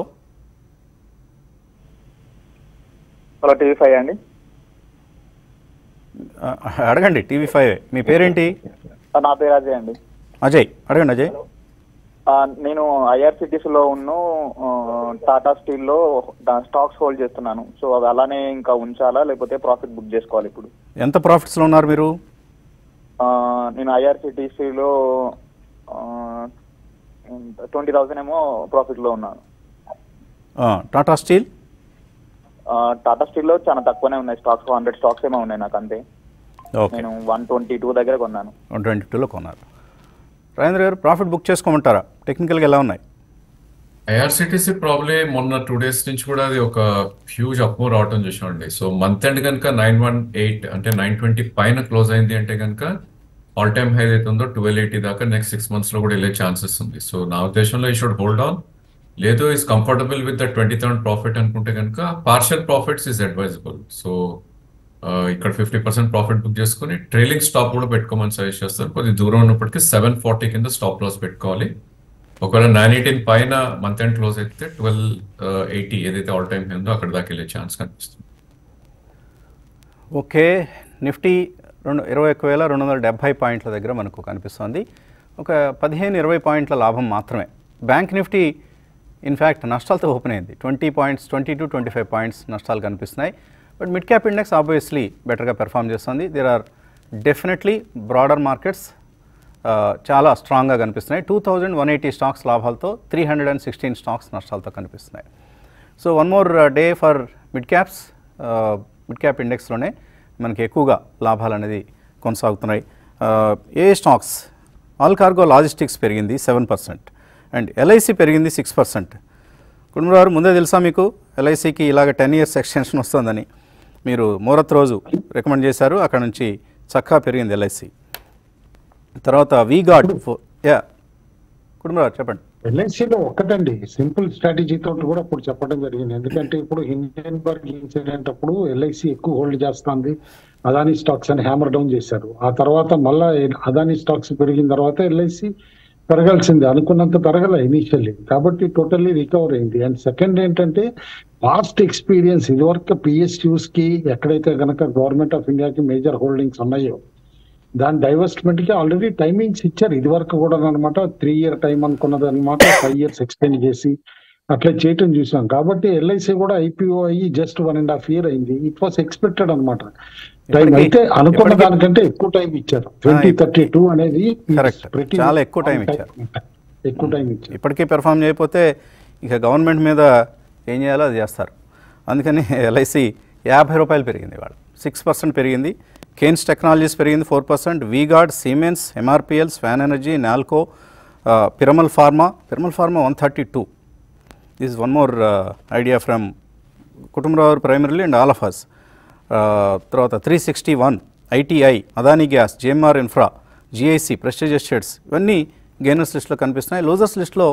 హలో టీవీ ఫైవ్ అండి ఆ, అడగండి టీవీ ఫైవ్ మీ పేరేంటి ఆ, నా పేరు అజయ్ అండి అజయ్ అడగండి అజయ్ ఆ, నేను ఐఆర్సిటీసీ లో ఉన్న టాటా స్టీల్ లో స్టాక్స్ హోల్డ్ చేస్తున్నాను సో అది అలానే ఇంకా ఉంచాలా లేకపోతే ప్రాఫిట్ బుక్ చేసుకోవాలి ఇప్పుడు ఎంత ప్రాఫిట్స్లో ఉన్నారు మీరు ఆ, నేను ఐఆర్సిటీసీలో ట్వంటీ థౌసండ్ ఏమో ప్రాఫిట్ లో ఉన్నాను ఆ, టాటా స్టీల్ ఆ, టాటా స్టీల్ లో చాలా తక్కువనే ఉన్నాయి స్టాక్స్ హండ్రెడ్ స్టాక్స్ ఏమో ఉన్నాయి నాకు అంతే ఓకే నేను వన్ ట్వంటీ టూ దగ్గర కొన్నాను వన్ ట్వంటీ టూలో కొన్నారు రాజేంద్ర గారు ప్రాఫిట్ బుక్ చేసుకోమంటారా టెక్నికల్గా ఎలా ఉన్నాయి ఐఆర్సిటీసీ ప్రాబ్లీ మొన్న టూ డేస్ నుంచి కూడా అది ఒక హ్యూజ్ అప్మూవ్ రావటం చూసామండి సో మంత్ ఎండ్ కనుక నైన్ వన్ ఎయిట్ అంటే నైన్ ట్వంటీ పైన క్లోజ్ అయింది అంటే కనుక ఆల్ టైమ్ హై అయితే ఉందో ట్వెల్వ్ ఎయిటీ దాకా నెక్స్ట్ సిక్స్ మంత్స్ లో కూడా వెళ్ళే ఛాన్సెస్ ఉంది సో నా ఉద్దేశంలో ఈ షుడ్ హోల్డ్ ఆన్ లేదు is comfortable with the twenty thousand profit అనుకుంటే కనుక partial profits is advisable so ఇక్కడ ఫిఫ్టీ పర్సెంట్ ప్రాఫిట్ బుక్ చేసుకుని ట్రైలింగ్ స్టాప్ కూడా పెట్టుకోమని సజెస్ట్ చేస్తారు కొద్ది దూరం ఉన్నప్పటికీ సెవెన్ ఫార్టీ కింద స్టాప్ లాస్ పెట్టుకోవాలి ఒకవేళ నైన్ ఎయిటీన్ పైన మంత్ ఎండ్ క్లోజ్ అయితే ట్వెల్వ్ ఎయిటీ ఏదైతే ఆల్ టైమ్ ఉందో అక్కడ దాకా వెళ్ళే ఛాన్స్ కనిపిస్తుంది ఓకే నిఫ్టీ రెండు ఇరవై ఒక్క వేల రెండు వందల డెబ్భై పాయింట్ల దగ్గర మనకు కనిపిస్తోంది ఒక పదిహేను ఇరవై పాయింట్ల లాభం మాత్రమే బ్యాంక్ నిఫ్టీ ఇన్ఫ్యాక్ట్ నష్టాలతో ఓపెన్ అయింది twenty points twenty to twenty five points నష్టాలు కనిపిస్తున్నాయి but mid cap index obviously బెటర్గా పెర్ఫామ్ చేస్తుంది there are definitely broader markets చాలా స్ట్రాంగ్గా కనిపిస్తున్నాయి two thousand one eighty stocks లాభాలతో three hundred and sixteen stocks నష్టాలతో కనిపిస్తున్నాయి so one more day for mid caps mid cap ఇండెక్స్లోనే మనకి ఎక్కువగా లాభాలు అనేది కొనసాగుతున్నాయి ఏ స్టాక్స్ ఆల్ కార్గో లాజిస్టిక్స్ పెరిగింది సెవెన్ పర్సెంట్ అండ్ ఎల్ఐసి పెరిగింది సిక్స్ పర్సెంట్ కుటుంబారు ముందే తెలుసా మీకు ఎల్ఐసికి ఇలాగ టెన్ ఇయర్స్ ఎక్స్టెన్షన్ వస్తుందని మీరు ముహూర్త్ రోజు రికమెండ్ చేశారు అక్కడ నుంచి చక్కగా పెరిగింది ఎల్ఐసి తర్వాత వీగార్డ్ యా కుటుంబరావు చెప్పండి ఎల్ఐసిలో ఒక్కటండి సింపుల్ స్ట్రాటజీ తోటి కూడా ఇప్పుడు చెప్పడం జరిగింది ఎందుకంటే ఇప్పుడు హిండెన్బర్గ్ ఇన్సిడెంట్ అప్పుడు ఎల్ఐసి ఎక్కువ హోల్డ్ చేస్తుంది అదానీ స్టాక్స్ అని హ్యామర్ డౌన్ చేశారు ఆ తర్వాత మళ్ళా అదానీ స్టాక్స్ పెరిగిన తర్వాత ఎల్ఐసి పెరగాల్సిందే అనుకున్నంత పెరగల ఇనీషియల్లీ కాబట్టి టోటల్లీ రికవర్ అయింది అండ్ సెకండ్ ఏంటంటే పాస్ట్ ఎక్స్పీరియన్స్ ఇదివరకు పిఎస్యూస్ కి ఎక్కడైతే గనక గవర్నమెంట్ ఆఫ్ ఇండియాకి మేజర్ హోల్డింగ్స్ ఉన్నాయో దాని డైవర్స్మెంట్ కి ఆల్రెడీ టైమింగ్స్ ఇచ్చారు ఇది వరకు కూడా అనమాట త్రీ ఇయర్ టైం అనుకున్నది అనమాట ఫైవ్ ఇయర్స్ ఎక్స్టెండ్ చేసి అట్లా చేయటం చూసాం కాబట్టి ఎల్ఐసి కూడా ఐపీఓ అయ్యి just one and half year అయింది ఇట్ వాస్ ఎక్స్పెక్టెడ్ అనమాట టైం ఇప్పటికీ- అయితే అనుకున్న ఇప్పటికీ- దానికంటే ఎక్కువ టైం ఇచ్చారు ట్వంటీ థర్టీ టూ అనేది కరెక్ట్ pretty చాలా ఎక్కువ టైం long time. ఇచ్చారు ఎక్కువ టైం ఇచ్చారు ఇప్పటికీ పెర్ఫామ్ చేయకపోతే ఇక గవర్నమెంట్ మీద ఏం చేయాలో అది చేస్తారు అందుకని ఎల్ఐసి యాభై రూపాయలు పెరిగింది ఇవాళ సిక్స్ పర్సెంట్ పెరిగింది కేన్స్ టెక్నాలజీస్ పెరిగింది four percent V Guard Siemens MRPL Swan Energy NALCO Piramal Pharma Piramal Pharma one thirty two this one more idea from Kutumbarao primarily and all of us తర్వాత three sixty one ITI Adani Gas JMR Infra GIC Prestige Estates ఇవన్నీ gainers లిస్ట్లో కనిపిస్తున్నాయి losers లిస్ట్లో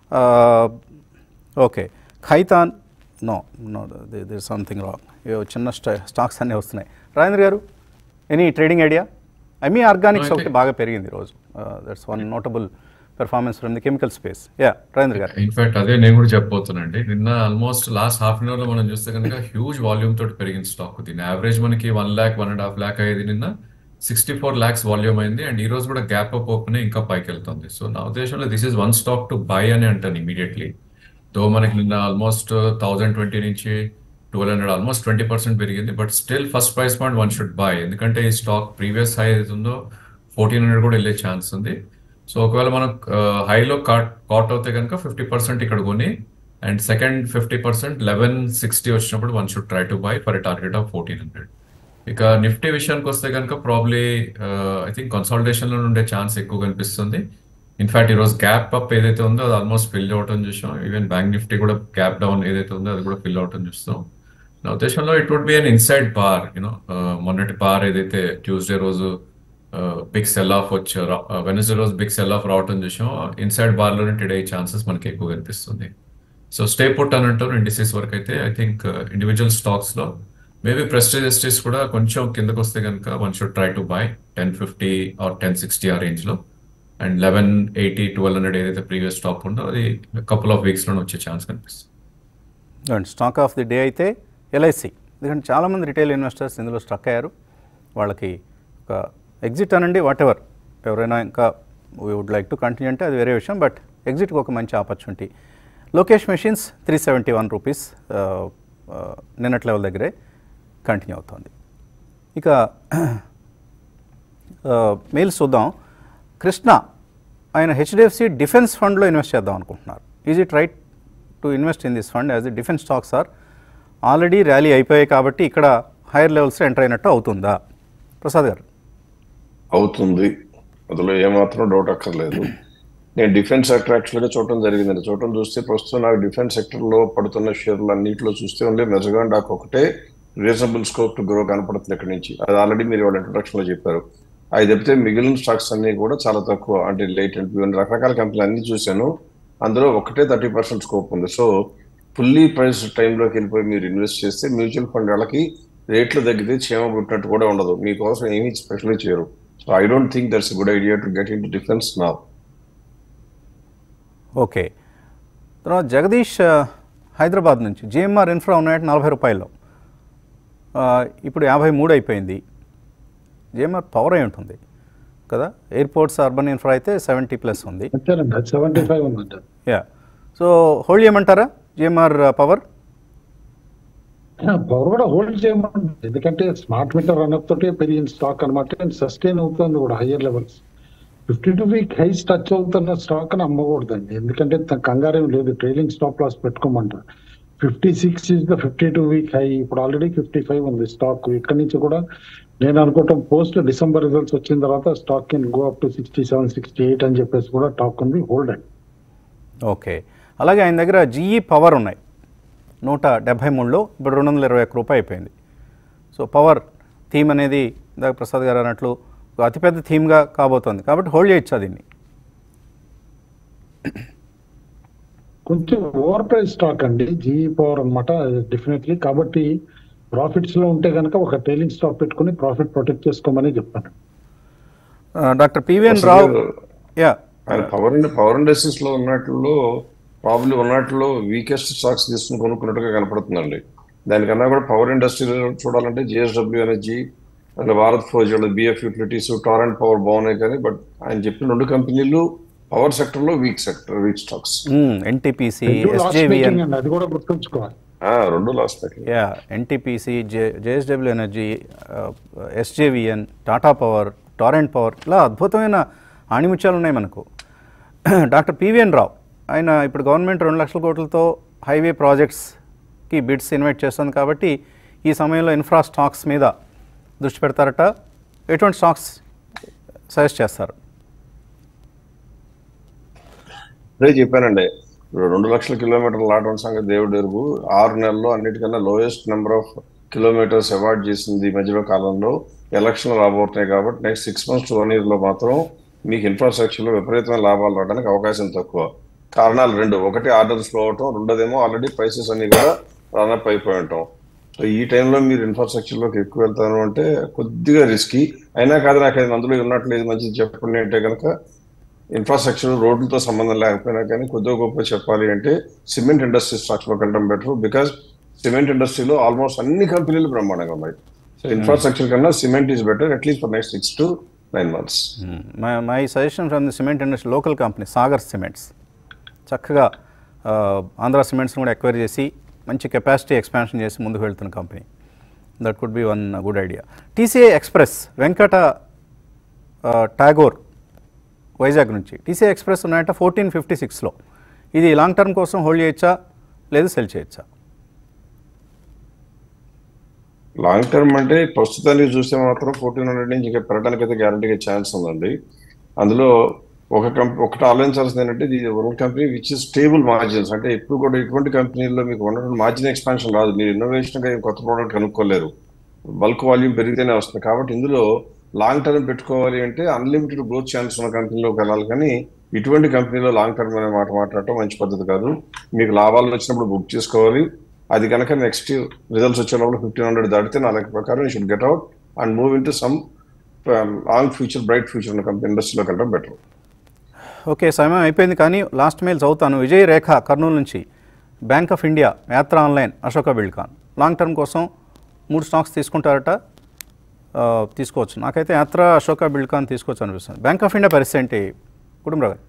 okay Khaitan no no there something wrong ఏవో చిన్న స్టా stocks అన్నీ వస్తున్నాయి రాజేంద్ర గారు any trading idea Ami Organics ఒకటి బాగా పెరిగింది ఈరోజు that's one notable performance from the chemical space yeah Rajendra గారు ఇన్ఫాక్ట్ అదే నేను కూడా చెప్పబోతున్నానండి నిన్న almost last half an hour లో మనం చూస్తే కనుక హ్యూజ్ వాల్యూమ్ తోటి పెరిగిన స్టాక్ దీని యావరేజ్ మనకి one lakh one and half lakh అయ్యేది నిన్న సిక్స్టీ ఫోర్ ల్యాక్స్ వాల్యూమ్ అయింది అండ్ ఈ రోజు కూడా గ్యాప్ అప్ ఓపెన్ ఇంకా పైకి వెళ్తుంది సో నా ఉద్దేశంలో this is one stock to buy అని అంటాను ఇమీడియట్లీ దో మనకి నిన్న ఆల్మోస్ట్ థౌజండ్ ట్వంటీ నుంచి twelve hundred almost twenty percent పెరిగింది but still first price point one should buy ఎందుకంటే ఈ స్టాక్ ప్రీవియస్ హై ఉందో ఫోర్టీన్ హండ్రెడ్ కూడా వెళ్ళే ఛాన్స్ ఉంది సో ఒకవేళ మనం హైలో కాట్ కాట్ అవుతే కనుక ఫిఫ్టీ పర్సెంట్ ఇక్కడ కొని and second fifty percent eleven sixty వచ్చినప్పుడు one should try to buy for a target of fourteen hundred ఇక నిఫ్టీ విషయానికి వస్తే కనుక ప్రాబ్లీ ఐ థింక్ కన్సాలిడేషన్లో ఉండే ఛాన్స్ ఎక్కువ కనిపిస్తుంది ఇన్ఫాక్ట్ ఈరోజు గ్యాప్ అప్ ఏదైతే ఉందో అది ఆల్మోస్ట్ ఫిల్ అవటం చూసాం ఈవెన్ బ్యాంక్ నిఫ్టీ కూడా గ్యాప్ డౌన్ ఏదైతే ఉందో అది కూడా ఫిల్ అవటం చూస్తాం నా ఉద్దేశంలో it would be an inside bar you know bar ఏదైతే ట్యూస్డే రోజు బిగ్ సెల్ ఆఫ్ వచ్చి వెనస్డే రోజు బిగ్ సెల్ ఆఫ్ రావటం చూసాం ఇన్సైడ్ బార్లోనే ట్రేడ్ అయ్యే ఛాన్సెస్ మనకి ఎక్కువ కనిపిస్తుంది సో స్టే పుట్ అని అంటారు ఇండిసెస్ వరకు అయితే ఐ థింక్ ఇండివిజువల్ స్టాక్స్లో మేబీ ప్రెస్టేజ్ ఎస్టేస్ కూడా కొంచెం కిందకు వస్తే కనుక one should try to buy ten fifty or ten sixty ఆ రేంజ్లో and eleven eighty twelve hundred ఏదైతే ప్రీవియస్ స్టాప్ ఉందో అది కపుల్ ఆఫ్ వీక్స్లోనే వచ్చే ఛాన్స్ కనిపిస్తుంది and stock of the day అయితే ఎల్ఐసి ఎందుకంటే చాలామంది రిటైల్ ఇన్వెస్టర్స్ ఇందులో స్ట్రక్ అయ్యారు వాళ్ళకి ఒక ఎగ్జిట్ అనండి వాట్ ఎవర్ ఎవరైనా ఇంకా we would like to continue అంటే అది వేరే విషయం బట్ ఎగ్జిట్కి ఒక మంచి opportunity Lokesh Machines three seventy one rupees నిన్నటి లెవెల్ దగ్గరే కంటిన్యూ అవుతుంది ఇక మెయిల్స్ చూద్దాం కృష్ణ ఆయన హెచ్డిఎఫ్సి డిఫెన్స్ ఫండ్లో ఇన్వెస్ట్ చేద్దాం అనుకుంటున్నారు is it right to invest in this fund as the defence stocks are already rally అయిపోయాయి కాబట్టి ఇక్కడ హైయర్ లెవెల్స్ ఎంటర్ అయినట్టు అవుతుందా ప్రసాద్ గారు అవుతుంది అందులో ఏమాత్రం డౌట్ అక్కర్లేదు నేను డిఫెన్స్ సెక్టర్ యాక్చువల్గా చూడటం జరిగిందండి చూడటం చూస్తే ప్రస్తుతం నాకు డిఫెన్స్ సెక్టర్లో పడుతున్న షేర్లు అన్నింటిలో చూస్తే ఓన్లీ మెజగా నాకు ఒకటే రీజనబుల్ స్కోప్ టు గ్రో కనపడుతుంది ఇక్కడ నుంచి అది ఆల్రెడీ మీరు వాళ్ళ ఇంట్రొడక్షన్లో చెప్పారు అది తప్పితే మిగిలిన స్టాక్స్ అన్ని కూడా చాలా తక్కువ అంటే లేట్ రకరకాల కంపెనీలు అన్ని చూశాను అందులో ఒకటే థర్టీ పర్సెంట్ స్కోప్ ఉంది సో ఫుల్లీ ప్రైస్ టైంలోకి వెళ్ళిపోయి మీరు ఇన్వెస్ట్ చేస్తే మ్యూచువల్ ఫండ్ వాళ్ళకి రేట్లు తగ్గితే క్షేమ పుట్టినట్టు కూడా ఉండదు మీకోసం ఏమీ స్పెషల్ చేయరు so I don't think that's good idea to get in to defence నా ఓకే తర్వాత జగదీష్ ఆ, హైదరాబాద్ నుంచి జిఎంఆర్ ఇన్ఫ్రా ఉన్నాయంటే నలభై రూపాయల్లో ఆ, ఇప్పుడు యాభై మూడు అయిపోయింది జిఎంఆర్ పవర్ అయి ఉంటుంది కదా ఎయిర్పోర్ట్స్ అర్బన్ ఇన్ఫ్రా అయితే సెవెంటీ ప్లస్ ఉంది వచ్చారండి సెవెంటీ ఫైవ్ ఉందండి యా సో హోల్డ్ చేయమంటారా జిఎంఆర్ పవర్ పవర్ కూడా హోల్డ్ చేయమంటుంది ఎందుకంటే స్మార్ట్ మీటర్ రన్అప్ తోటే పెరిగిన స్టాక్ అనమాట అండ్ సస్టైన్ అవుతుంది కూడా higher levels fifty two week highs touch అవుతున్న స్టాక్ అని అమ్మకూడదండి ఎందుకంటే తన కంగారేం లేదు ట్రైలింగ్ స్టాప్ లాస్ పెట్టుకోమంటారు fifty six is the fifty two week high ఇప్పుడు ఆల్రెడీ ఫిఫ్టీ ఫైవ్ ఉంది స్టాక్ ఇక్కడ నుంచి కూడా నేను అనుకోవటం పోస్ట్ డిసెంబర్ రిజల్ట్స్ వచ్చిన తర్వాత stock can go up to sixty seven sixty eight అని చెప్పేసి కూడా టాక్ ఉంది హోల్డ్ అండి ఓకే అలాగే ఆయన దగ్గర జీఈ పవర్ ఉన్నాయి నూట డెబ్భై మూడులో ఇప్పుడు రెండు వందల ఇరవై ఒక్క రూపాయి అయిపోయింది సో పవర్ థీమ్ అనేది ఇందాక ప్రసాద్ గారు అన్నట్లు ఒక అతిపెద్ద థీమ్గా కాబోతోంది కాబట్టి హోల్డ్ చేయొచ్చా దీన్ని కొంచెం ఓవర్ ప్రైస్ స్టాక్ అండి జీఈ పవర్ అనమాట డెఫినెట్లీ కాబట్టి ప్రాఫిట్స్ లో ఉంటే కనుక ఒక ట్రైలింగ్ స్టాక్ పెట్టుకుని ప్రాఫిట్ ప్రొటెక్ట్ చేసుకోమని చెప్తాను డాక్టర్ పివిఎన్ రావు యా ఆయన పవర్ పవర్ ఇండస్ట్రీస్ లో ఉన్నట్లో ప్రాబ్లీ ఉన్నట్లో వీకెస్ట్ స్టాక్స్ తీసుకుని కొనుక్కున్నట్టుగా కనపడుతుందండి దానికన్నా కూడా పవర్ ఇండస్ట్రీ చూడాలంటే జిఎస్డబ్ల్యూ ఎనర్జీ అట్లా Bharat Forge BF utilities Torrent power బాగున్నాయి కానీ బట్ ఆయన చెప్పిన రెండు కంపెనీలు పవర్ సెక్టర్ లో weak sector weak stocks NTPC రెండు loss ఎస్జేవిఎన్ making అండి అది కూడా గుర్తుంచుకోవాలి రెండు loss making yeah NTPC J JSW energy SJVN Tata power Torrent power ఇలా అద్భుతమైన ఆణిముత్యాలు ఉన్నాయి మనకు డాక్టర్ పివిఎన్ రావు ఆయన ఇప్పుడు గవర్నమెంట్ రెండు లక్షల కోట్లతో హైవే ప్రాజెక్ట్స్కి బిడ్స్ ఇన్వైట్ చేస్తుంది కాబట్టి ఈ సమయంలో ఇన్ఫ్రా స్టాక్స్ మీద దృష్టి పెడతారట ఎటువంటి స్టాక్స్ సజెస్ట్ చేస్తారు అదే చెప్పానండి ఇప్పుడు రెండు లక్షల కిలోమీటర్లు లాటం సంగతి దేవుడు ఎరుగు ఆరు నెలల్లో అన్నిటికన్నా lowest number of kilometers award చేసింది ఈ మధ్యలో కాలంలో ఎలక్షన్లు రాబోతున్నాయి కాబట్టి next six months to one year లో మాత్రం మీకు ఇన్ఫ్రాస్ట్రక్చర్ లో విపరీతమైన లాభాలు రావడానికి అవకాశం తక్కువ కారణాలు రెండు ఒకటి ఆర్డర్ స్లో అవటం రెండోదేమో ఆల్రెడీ ప్రైసెస్ అన్ని కూడా రన్అప్ అయిపోయి ఉంటాం సో ఈ టైంలో మీరు ఇన్ఫ్రాస్ట్రక్చర్ లోకి ఎక్కువ వెళ్తాను అంటే కొద్దిగా రిస్కీ అయినా కాదు నాకు అది అందులో ఉన్నట్లేదు మంచిది చెప్పండి అంటే కనుక ఇన్ఫ్రాస్ట్రక్చర్ రోడ్లతో సంబంధం లేకపోయినా కానీ కొద్దిగా గొప్ప చెప్పాలి అంటే సిమెంట్ ఇండస్ట్రీ స్టాక్స్ లో వెళ్ళడం బెటర్ బికాస్ సిమెంట్ ఇండస్ట్రీలో ఆల్మోస్ట్ అన్ని కంపెనీలు బ్రహ్మాండంగా ఉన్నాయి సో ఇన్ఫ్రాస్ట్రక్చర్ కన్నా cement is better at least for next six to nine months my my suggestion from the cement industry local company Sagar cements చక్కగా ఆ, ఆంధ్ర సిమెంట్స్ని కూడా ఎక్వైర్ చేసి మంచి కెపాసిటీ ఎక్స్పాన్షన్ చేసి ముందుకు వెళ్తున్న company that could be one good idea TCI express Venkata ఆ, టాగోర్ వైజాగ్ నుంచి టీసీఐ ఎక్స్ప్రెస్ ఉన్నాయంటే ఫోర్టీన్ ఫిఫ్టీ సిక్స్లో ఇది లాంగ్ టర్మ్ కోసం హోల్డ్ చేయొచ్చా లేదు సెల్ చేయొచ్చా లాంగ్ టర్మ్ అంటే ప్రస్తుతానికి చూస్తే మాత్రం ఫోర్టీన్ హండ్రెడ్ నుంచి ఇంకా పెరగడానికి అయితే గ్యారంటీగా ఛాన్స్ ఉందండి అందులో ఒక కంపెనీ ఒకటి ఆలోచించాల్సింది ఏంటంటే ఇది one company which is stable margins అంటే ఇప్పుడు కూడా ఇటువంటి కంపెనీల్లో మీకు ఉన్నటువంటి మార్జిన్ ఎక్స్పాన్షన్ రాదు మీరు ఇన్నోవేషన్ గా ఏం కొత్త ప్రోడక్ట్ కనుక్కోలేరు బల్క్ వాల్యూమ్ పెరిగితేనే వస్తుంది కాబట్టి ఇందులో లాంగ్ టర్మ్ పెట్టుకోవాలి అంటే అన్లిమిటెడ్ గ్రోత్ ఛాన్స్ ఉన్న కంపెనీలోకి వెళ్ళాలి కానీ ఇటువంటి కంపెనీలో లాంగ్ టర్మ్ అనే మాట మాట్లాడటం మంచి పద్ధతి కాదు మీకు లాభాలు వచ్చినప్పుడు బుక్ చేసుకోవాలి అది కనుక నెక్స్ట్ రిజల్ట్స్ వచ్చేటప్పుడు ఫిఫ్టీన్ హండ్రెడ్ దాటితే నా లెక్క ప్రకారం should get out and move into some long future bright future ఉన్న కంపెనీ ఇండస్ట్రీలోకి వెళ్ళడం బెటర్ ఓకే సమయం అయిపోయింది కానీ లాస్ట్ మెయిల్ చదువుతాను విజయ్ రేఖ కర్నూలు నుంచి bank of India Yatra online Ashoka Buildcon long term కోసం మూడు స్టాక్స్ తీసుకుంటారట ఆ, తీసుకోవచ్చు నాకైతే యాత్ర అశోక బిల్డ్కాన్ తీసుకోవచ్చు అనిపిస్తుంది బ్యాంక్ ఆఫ్ ఇండియా పరిస్థితి ఏంటి కుటుంబ గారు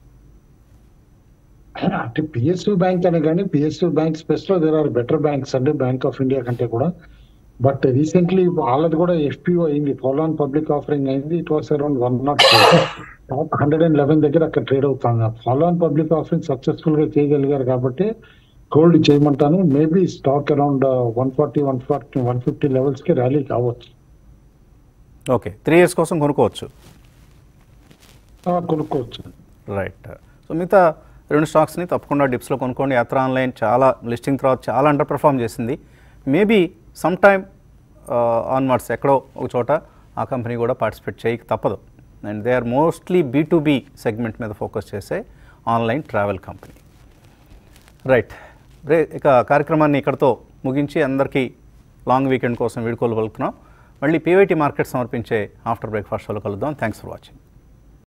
అంటే పిఎస్యూ బ్యాంక్ అనే కానీ పిఎస్యూ బ్యాంక్ స్పేస్ లో దేర్ ఆర్ బెటర్ బ్యాంక్స్ అండి బ్యాంక్ ఆఫ్ ఇండియా కంటే కూడా బట్ రీసెంట్లీ వాళ్ళది కూడా ఎఫ్పిఓ అయింది ఫాలో ఆన్ పబ్లిక్ ఆఫరింగ్ అయింది it was around one not top hundred and eleven దగ్గర అక్కడ ట్రేడ్ అవుతుంది follow on public offering successful గా చేయగలిగారు కాబట్టి హోల్డ్ చేయమంటాను maybe stock around one forty one forty one fifty levels కి ర్యాలీ కావచ్చు ఓకే త్రీ ఇయర్స్ కోసం కొనుక్కోవచ్చు ఆ, కొనుక్కోవచ్చు రైట్ సో మిగతా రెండు స్టాక్స్ని తప్పకుండా డిప్స్లో కొనుక్కోండి యాత్ర ఆన్లైన్ చాలా లిస్టింగ్ తర్వాత చాలా అండర్ పర్ఫామ్ చేసింది మేబీ సమ్ టైమ్ ఆన్వర్డ్స్ ఎక్కడో ఒక చోట ఆ కంపెనీ కూడా పార్టిసిపేట్ చేయక తప్పదు and they are mostly B to B segment మీద ఫోకస్ చేసే ఆన్లైన్ ట్రావెల్ కంపెనీ రైట్ రే ఇక కార్యక్రమాన్ని ఇక్కడతో ముగించి అందరికీ లాంగ్ వీకెండ్ కోసం వీడుకోలు పలుకుతున్నాం మళ్ళీ పీవైటీ మార్కెట్ సమర్పించే ఆఫ్టర్ బ్రేక్ఫాస్ట్ షోలో కలుద్దాం థ్యాంక్స్ ఫర్ వాచింగ్